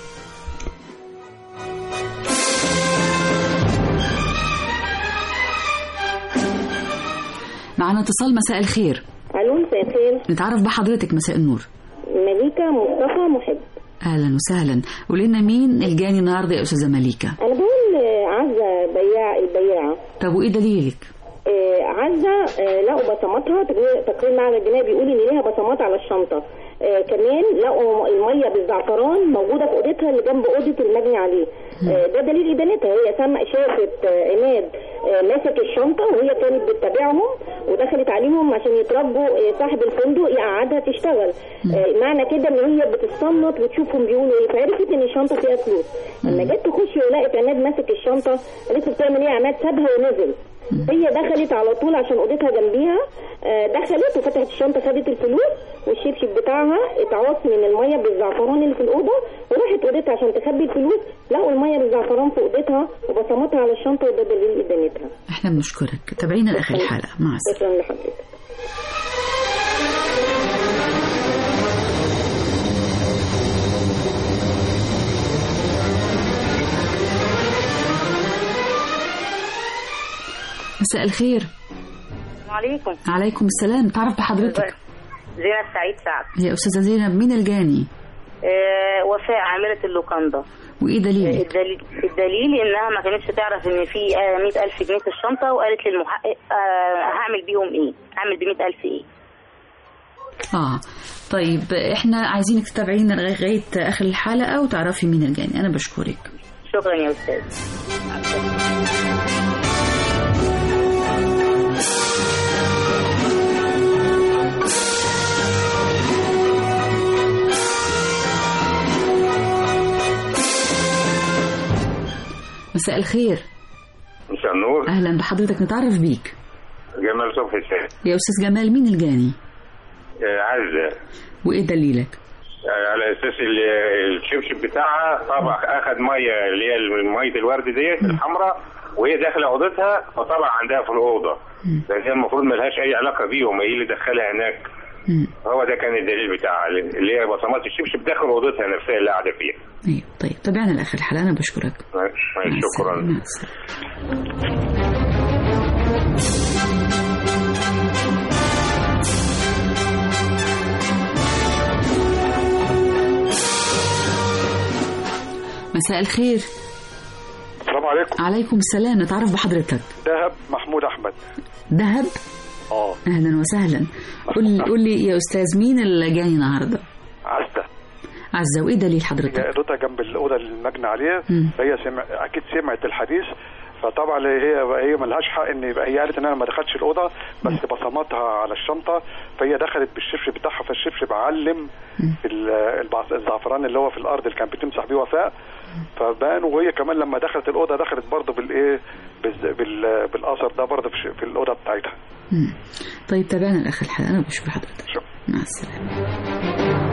معنا اتصال مساء الخير الو مساء الخير نتعرف بحضرتك مساء النور مليكة مصطفى محب اهلا وسهلا قولي لنا مين الجاني النهارده يا استاذه مليكه انا بقول آه، عزة بياع البياعة طب وايه دليلك آه، عزة آه، لقوا بصماتها تقرير- تقرير معهد الجناية بيقول ان ليها بصمات على الشنطة آه، كمان لقوا المية بالزعفران موجودة في اوضتها اللي جنب اوضة المجني عليه آه، ده دليل ادانتها هي سمع شافت آه، عماد آه، ماسك الشنطة وهي كانت بتتابعهم ودخلت عليهم عشان يتربوا آه، صاحب الفندق يقعدها تشتغل آه، معنى كده ان هي بتتصنت وتشوفهم بيقولوا ايه فعرفت ان الشنطة فيها فلوس لما جت تخش ولقت عماد ماسك الشنطة قالت له بتعمل ايه يا عماد سابها ونزل هي دخلت على طول عشان اوضتها جنبيها آه، دخلت وفتحت الشنطه خدت الفلوس والشبشب بتاعها اتعوص من الميه بالزعفران اللي في الاوضه وراحت اوضتها عشان تخبي الفلوس لقوا الميه بالزعفران في اوضتها وبصمتها على الشنطه وده دليل ادانتها احنا بنشكرك تابعينا لاخر الحلقه مع السلامه شكرا لحضرتك مساء الخير عليكم عليكم السلام تعرف بحضرتك زينب سعيد سعد يا استاذه زينب مين الجاني آه وفاء عاملة اللوكاندا وايه دليلك الدليل, الدليل انها ما كانتش تعرف ان في آه 100000 جنيه في الشنطه وقالت للمحقق آه هعمل بيهم ايه؟ هعمل ب 100000 ايه؟ اه طيب احنا عايزينك تتابعينا لغايه اخر الحلقه وتعرفي مين الجاني انا بشكرك شكرا يا استاذ مساء الخير مساء النور اهلا بحضرتك نتعرف بيك جمال صبحي السيد يا استاذ جمال مين الجاني آه، عزة وايه دليلك آه، على اساس ال- الشبشب بتاعها طبعا اخد ميه اللي هي ميه الورد ديت الحمراء وهي داخله اوضتها فطبعا عندها في الاوضه لان هي المفروض ملهاش اي علاقه بيهم هي اللي دخلها هناك هو ده كان الدليل بتاعها اللي هي بصمات الشبشب داخل اوضتها نفسها اللي قاعده فيها ايوه طيب تابعنا لاخر الحلقه انا بشكرك شكرا مع السلامه مساء الخير السلام عليكم عليكم السلام نتعرف بحضرتك دهب محمود احمد دهب اه اهلا وسهلا قول قول لي يا استاذ مين اللي جاي النهارده عزة عزه وايه دليل حضرتك هي اوضتها جنب الاوضه اللي المجني عليها مم. فهي سمع اكيد سمعت الحديث فطبعا هي هي ملهاش حق ان يبقى هي قالت ان انا ما دخلتش الاوضه بس بصماتها على الشنطه فهي دخلت بالشبشب بتاعها فالشبشب علم ال- البعص- الزعفران اللي هو في الارض اللي كانت بتمسح بيه وفاء فبان وهي كمان لما دخلت الاوضه دخلت برضه بالايه بال- بال- بالاثر ده برضه في ش- في الاوضه بتاعتها مم. طيب تابعنا لاخر الحلقه انا بشكر حضرتك مع السلامه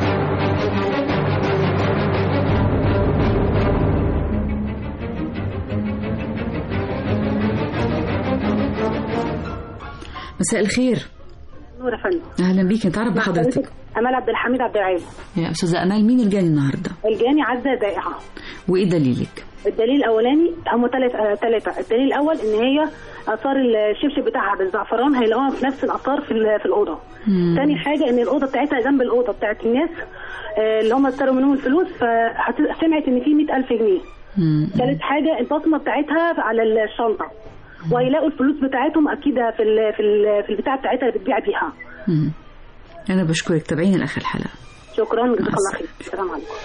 مساء الخير نور يا فندم اهلا بيك نتعرف بحضرتك امال عبد الحميد عبد العال يا استاذه امال مين الجاني النهارده الجاني عزه دائعه وايه دليلك الدليل الاولاني هم ثلاث ثلاثه الدليل الاول ان هي اثار الشبشب بتاعها بالزعفران هيلاقوها في نفس الاثار في ال- في الاوضه مم. تاني حاجه ان الاوضه بتاعتها جنب الاوضه بتاعت الناس آه، اللي هم اشتروا منهم الفلوس فسمعت ان في 100000 جنيه ثالث حاجه البصمه بتاعتها على الشنطه وهيلاقوا الفلوس بتاعتهم اكيد في ال في ال في البتاع بتاعتها اللي بتبيع بيها مم. أنا بشكرك تابعيني لآخر الحلقة شكرا جزاك الله خير السلام عليكم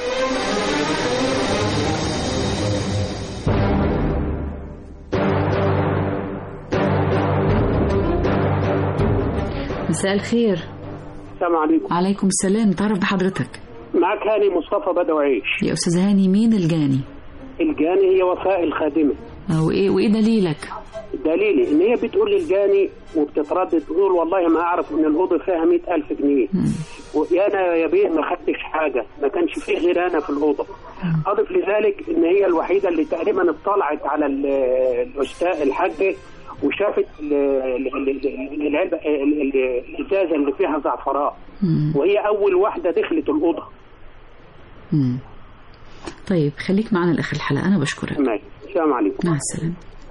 مساء الخير السلام عليكم عليكم السلام تعرف بحضرتك معك هاني مصطفى بدوي عيش يا أستاذ هاني مين الجاني الجاني هي وفاء الخادمة آه، وإيه, وإيه دليلك دليلي ان هي بتقول للجاني وبتتردد تقول والله ما اعرف ان الاوضه فيها مئة الف جنيه وانا يا بيه ما خدتش حاجه ما كانش فيه غير انا في الاوضه اضف لذلك ان هي الوحيده اللي تقريبا اطلعت على ال- الاستاذ الحاجه وشافت ال- ال- ال- العلبه ال- ال- الازازه اللي فيها زعفران وهي اول واحده دخلت الاوضه مم. طيب خليك معنا لآخر الحلقة أنا بشكرك ماشي السلام عليكم مع السلامة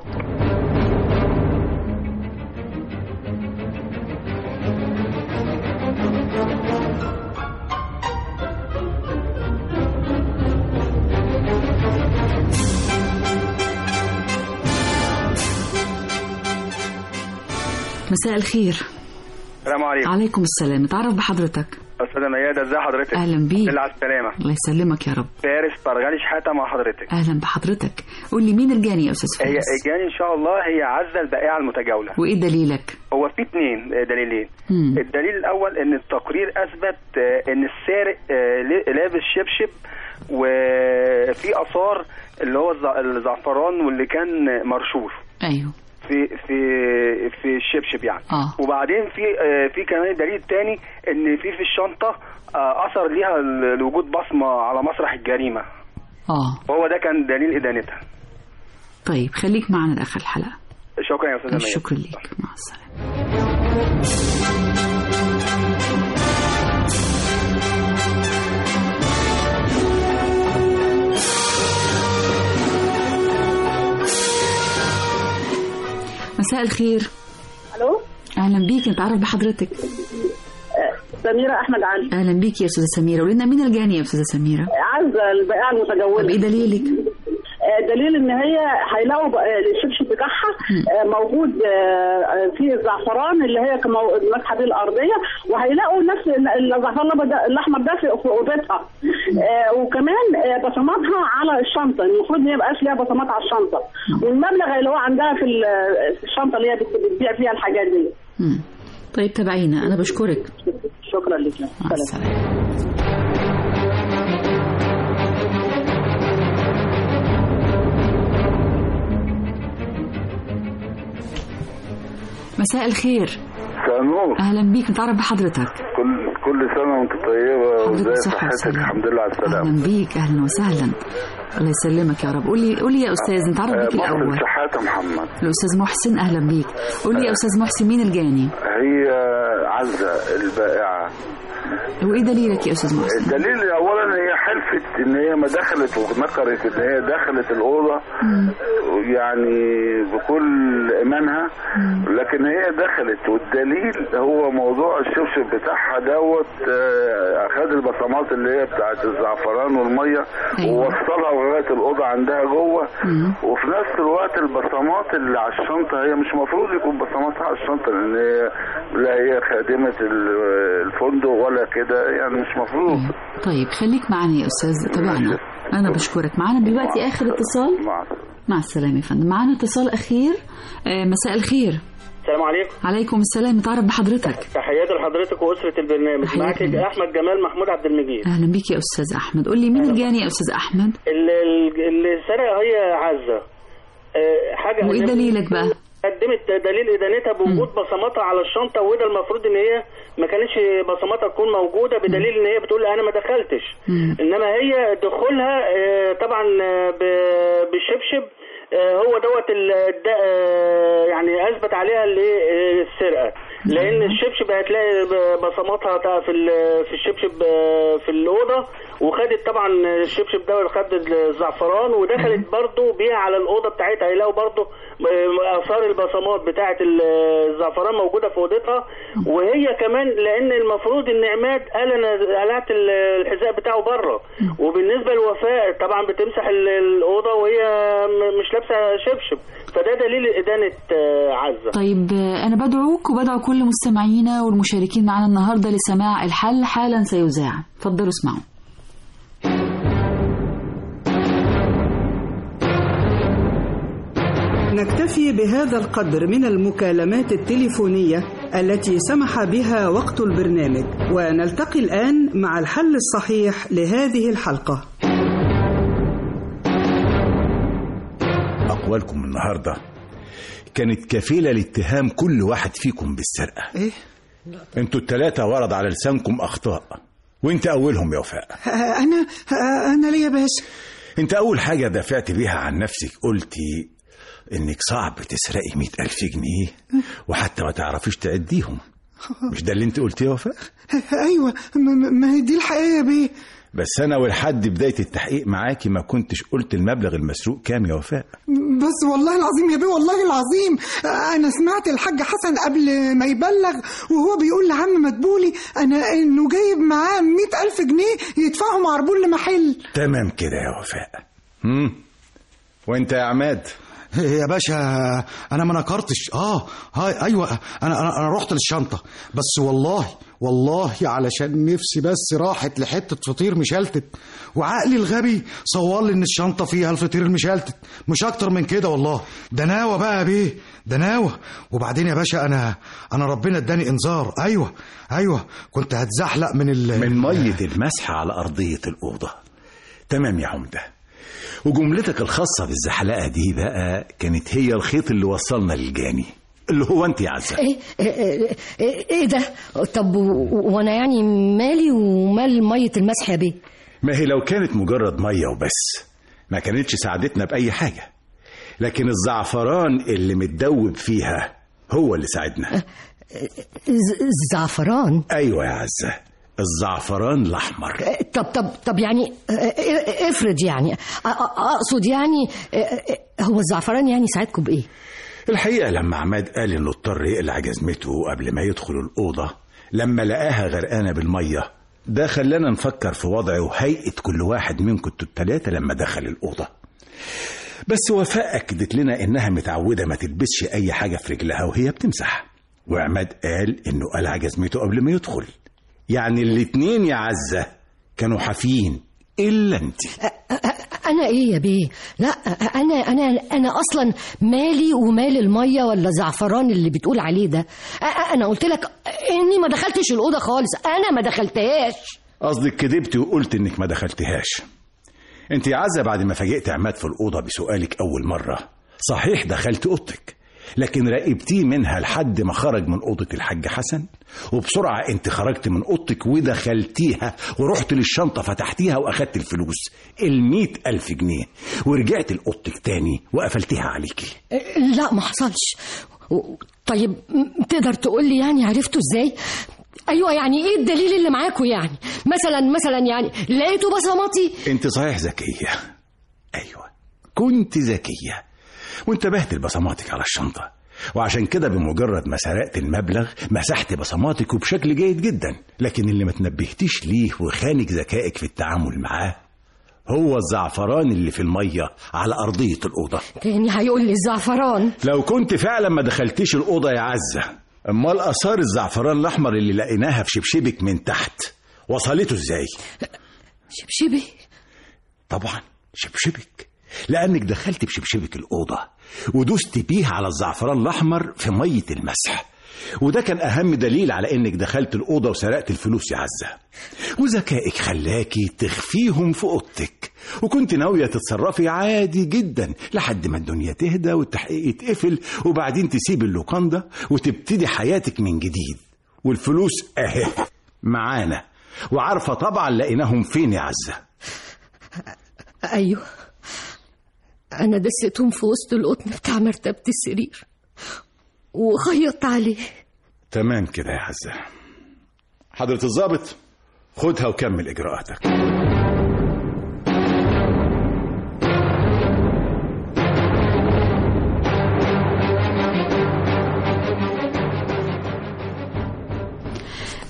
مساء الخير السلام عليكم عليكم السلام اتعرف بحضرتك استاذه ميادة ازي حضرتك أهلا بيك. اللي على السلامه الله يسلمك يا رب فارس برغالي شحاته مع حضرتك أهلا بحضرتك قول لي مين الجاني يا أستاذ هي فارس الجاني ان شاء الله هي عزه البائعه المتجوله وإيه دليلك هو في اثنين دليلين مم. الدليل الاول ان التقرير اثبت آه، ان السارق آه، ل- لابس شبشب وفي اثار اللي هو الز- الزعفران واللي كان مرشوش أيوه في في في الشبشب يعني آه. وبعدين في آه، في كمان دليل تاني ان في في الشنطه آه، اثر ليها ل- لوجود بصمه على مسرح الجريمه آه وهو ده كان دليل ادانتها طيب خليك معنا لآخر الحلقة شكرا يا استاذه ميادة. الشكر ليك مع السلامة مساء الخير الو اهلا بيك نتعرف بحضرتك سميره احمد علي اهلا بيك يا استاذه سميره ولنا مين الجاني يا استاذه سميره عزه البائعه المتجوله طب ايه دليلك آه، دليل ان هي هيلاقوا بقى الشبشب بتاعها آه، موجود آه، في الزعفران اللي هي كمو- المسحه دي الارضيه وهيلاقوا نفس ال- الزعفران الأبيض ده- الاحمر ده في في اوضتها آه، وكمان آه، بصماتها على الشنطه المفروض ما يبقاش ليها بصمات على الشنطه والمبلغ اللي هو عندها في ال- في الشنطه اللي هي بت- بتبيع فيها الحاجات دي مم. طيب تابعينا انا بشكرك شكرا لك مع السلامه مساء الخير سنور اهلا بيك نتعرف بحضرتك كل كل سنه وانت طيبه حضرتك وازاي بصحة صحتك وسلامة. الحمد لله على السلامه اهلا بيك اهلا وسهلا الله يسلمك يا رب قول لي قول لي يا استاذ نتعرف بيك محسن الاول شحاته محمد الاستاذ محسن اهلا بيك قول لي يا استاذ محسن مين الجاني هي عزه البائعه وايه دليلك يا استاذ محسن الدليل اولا هي حلفت ان هي ما دخلت ونكرت ان هي دخلت الاوضه يعني بكل ايمانها لكن هي دخلت والدليل هو موضوع الشبشب بتاعها دوت آه، اخد البصمات اللي هي بتاعت الزعفران والميه ووصلها لغايه الاوضه عندها جوه وفي نفس الوقت البصمات اللي على الشنطه هي مش مفروض يكون بصماتها على الشنطه لان هي لا هي خادمه ال- الفندق ولا كده يعني مش مفروض طيب خليك معنا يا استاذ تابعنا انا بشكرك معنا دلوقتي اخر اتصال مع مع السلامه يا فندم معنا اتصال اخير آه، مساء الخير السلام عليكم عليكم السلام نتعرف بحضرتك تحياتي لحضرتك واسره البرنامج معاك احمد جمال محمود عبد المجيد اهلا بيك يا استاذ احمد قول لي مين الجاني يا استاذ احمد اللي, اللي سرق هي عزه أه حاجه وايه قدمت- دليلك بقى قدمت دليل ادانتها بوجود بصماتها على الشنطه وده المفروض ان هي ما كانتش بصماتها تكون موجوده بدليل ان هي بتقول انا ما دخلتش انما هي دخولها آه، طبعا آه، ب- بالشبشب آه، هو دوت ال- الد- آه، يعني اثبت عليها اللي آه، السرقه لان الشبشب هتلاقي ب- بصماتها تا- في ال- في الشبشب آه، في الاوضه وخدت طبعا الشبشب ده خد الزعفران ودخلت برضه بيها على الاوضه بتاعتها هيلاقوا برضه اثار البصمات بتاعه الزعفران موجوده في اوضتها وهي كمان لان المفروض ان عماد قال انا قلعت الحذاء بتاعه بره وبالنسبه لوفاء طبعا بتمسح ال- الاوضه وهي م- مش لابسه شبشب فده دليل ادانه آه، عزه طيب آه، أنا بدعوك وبدعو كل مستمعينا والمشاركين معنا النهاردة لسماع الحل حالا سيذاع اتفضلوا اسمعوا نكتفي بهذا القدر من المكالمات التليفونية التي سمح بها وقت البرنامج ونلتقي الآن مع الحل الصحيح لهذه الحلقة أقوالكم النهاردة كانت كفيلة لاتهام كل واحد فيكم بالسرقة إيه؟ انتوا التلاتة ورد على لسانكم أخطاء وانت أولهم يا وفاء أنا أنا ليه يا باشا انت أول حاجة دافعت بيها عن نفسك قلتي إنك صعب تسرقي مئة ألف جنيه وحتى ما تعرفيش تعديهم مش ده اللي انت قلتيه يا وفاء أيوة م- م- ما هي دي الحقيقة يا بيه بس أنا ولحد بداية التحقيق معاكي ما كنتش قلت المبلغ المسروق كام يا وفاء بس والله العظيم يا بيه والله العظيم أنا سمعت الحاج حسن قبل ما يبلغ وهو بيقول لعم مدبولي أنا إنه جايب معاه مئة ألف جنيه يدفعهم عربون لمحل تمام كده يا وفاء هم وانت يا عماد يا باشا انا ما نكرتش اه هاي ايوه انا انا انا رحت للشنطه بس والله والله علشان نفسي بس راحت لحته فطير مشلتت وعقلي الغبي صور لي ان الشنطه فيها الفطير المشلتت مش اكتر من كده والله ده ناوى بقى يا بيه ده ناوى وبعدين يا باشا انا انا ربنا اداني انذار ايوه ايوه كنت هتزحلق من ال من مية المسح على أرضية الأوضة تمام يا عمدة وجملتك الخاصة بالزحلقة دي بقى كانت هي الخيط اللي وصلنا للجاني اللي هو انت يا عزة ايه ايه, إيه, إيه ده طب و- وانا يعني مالي ومال ميه المسح يا بيه ما هي لو كانت مجرد مية وبس ما كانتش ساعدتنا بأي حاجة لكن الزعفران اللي متدوب فيها هو اللي ساعدنا ز- الزعفران أيوة يا عزة الزعفران الأحمر طب طب طب يعني اه، افرض يعني اه، اه، اقصد يعني اه، اه، هو الزعفران يعني ساعدكم بايه الحقيقة لما عماد قال إنه اضطر يقلع جزمته قبل ما يدخل الأوضة لما لقاها غرقانة بالمية ده خلانا نفكر في وضع وهيئة كل واحد منكم انتوا التلاتة لما دخل الأوضة بس وفاء أكدت لنا إنها متعودة ما تلبسش أي حاجة في رجلها وهي بتمسح وعماد قال إنه قلع جزمته قبل ما يدخل يعني الاتنين يا عزة كانوا حافيين إلا أنت انا ايه يا بيه لا انا انا انا اصلا مالي ومال الميه ولا زعفران اللي بتقول عليه ده اه، انا قلت لك اني ما دخلتش الاوضه خالص انا ما دخلتهاش قصدك كدبت وقلت انك ما دخلتهاش انت يا عزة بعد ما فاجئت عماد في الأوضة بسؤالك أول مرة صحيح دخلت أوضتك لكن راقبتيه منها لحد ما خرج من أوضة الحاج حسن وبسرعة انت خرجت من أوضتك ودخلتيها ورحت للشنطة فتحتيها وأخدت الفلوس المية ألف جنيه ورجعت لأوضتك تاني وقفلتيها عليكي لا ما حصلش و- طيب م- تقدر تقول لي يعني عرفتوا ازاي ايوه يعني ايه الدليل اللي معاكوا يعني مثلا مثلا يعني لقيتوا بصماتي انت صحيح ذكية ايوه كنت ذكية وانتبهت لبصماتك على الشنطة وعشان كده بمجرد ما سرقت المبلغ مسحت بصماتك وبشكل جيد جدا لكن اللي ما تنبهتيش ليه وخانك ذكائك في التعامل معاه هو الزعفران اللي في المية على أرضية الأوضة تاني هيقول لي الزعفران لو كنت فعلا ما دخلتيش الأوضة يا عزة أمال آثار الزعفران الأحمر اللي لقيناها في شبشبك من تحت وصلته إزاي؟ شبشبي طبعا شبشبك لأنك دخلت بشبشبك الأوضة ودوست بيه على الزعفران الأحمر في مية المسح وده كان أهم دليل على إنك دخلت الأوضة وسرقت الفلوس يا عزة وذكائك خلاكي تخفيهم في أوضتك وكنت ناوية تتصرفي عادي جدا لحد ما الدنيا تهدى والتحقيق يتقفل وبعدين تسيب اللوكاندا وتبتدي حياتك من جديد والفلوس أهي معانا وعارفة طبعا لقيناهم فين يا عزة ايوه انا دستهم في وسط القطن بتاع مرتبه السرير وخيطت عليه تمام كده يا عزة حضرة الضابط خدها وكمل إجراءاتك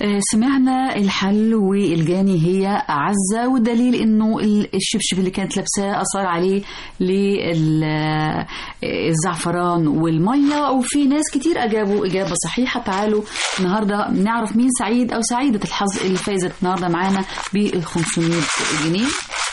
آه، سمعنا الحل والجاني هي عزة والدليل انه ال- الشبشب اللي كانت لابساه اثار عليه للزعفران والمية وفي ناس كتير اجابوا اجابة صحيحة تعالوا النهاردة نعرف مين سعيد او سعيدة الحظ اللي فازت النهاردة معانا ب 500 جنيه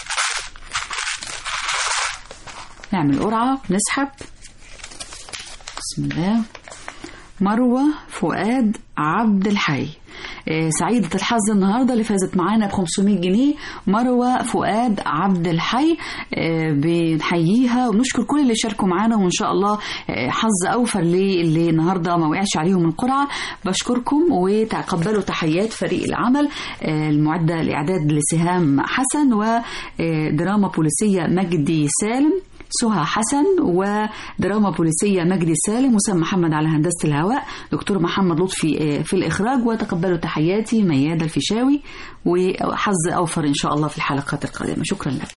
نعمل قرعة نسحب بسم الله مروة فؤاد عبد الحي آه، سعيدة الحظ النهاردة اللي فازت معانا ب 500 جنيه مروة فؤاد عبد الحي آه، بنحييها ونشكر كل اللي شاركوا معانا وإن شاء الله آه، حظ أوفر ليه اللي النهاردة ما وقعش عليهم القرعة بشكركم وتقبلوا تحيات فريق العمل آه، المعدة الإعداد لسهام حسن ودراما بوليسية مجدي سالم سهى حسن ودراما بوليسية مجدي سالم وسام محمد على هندسة الهواء دكتور محمد لطفي آه، في الإخراج وتقبلوا تحياتي ميادة الفيشاوي وحظ أوفر إن شاء الله في الحلقات القادمة شكرا لك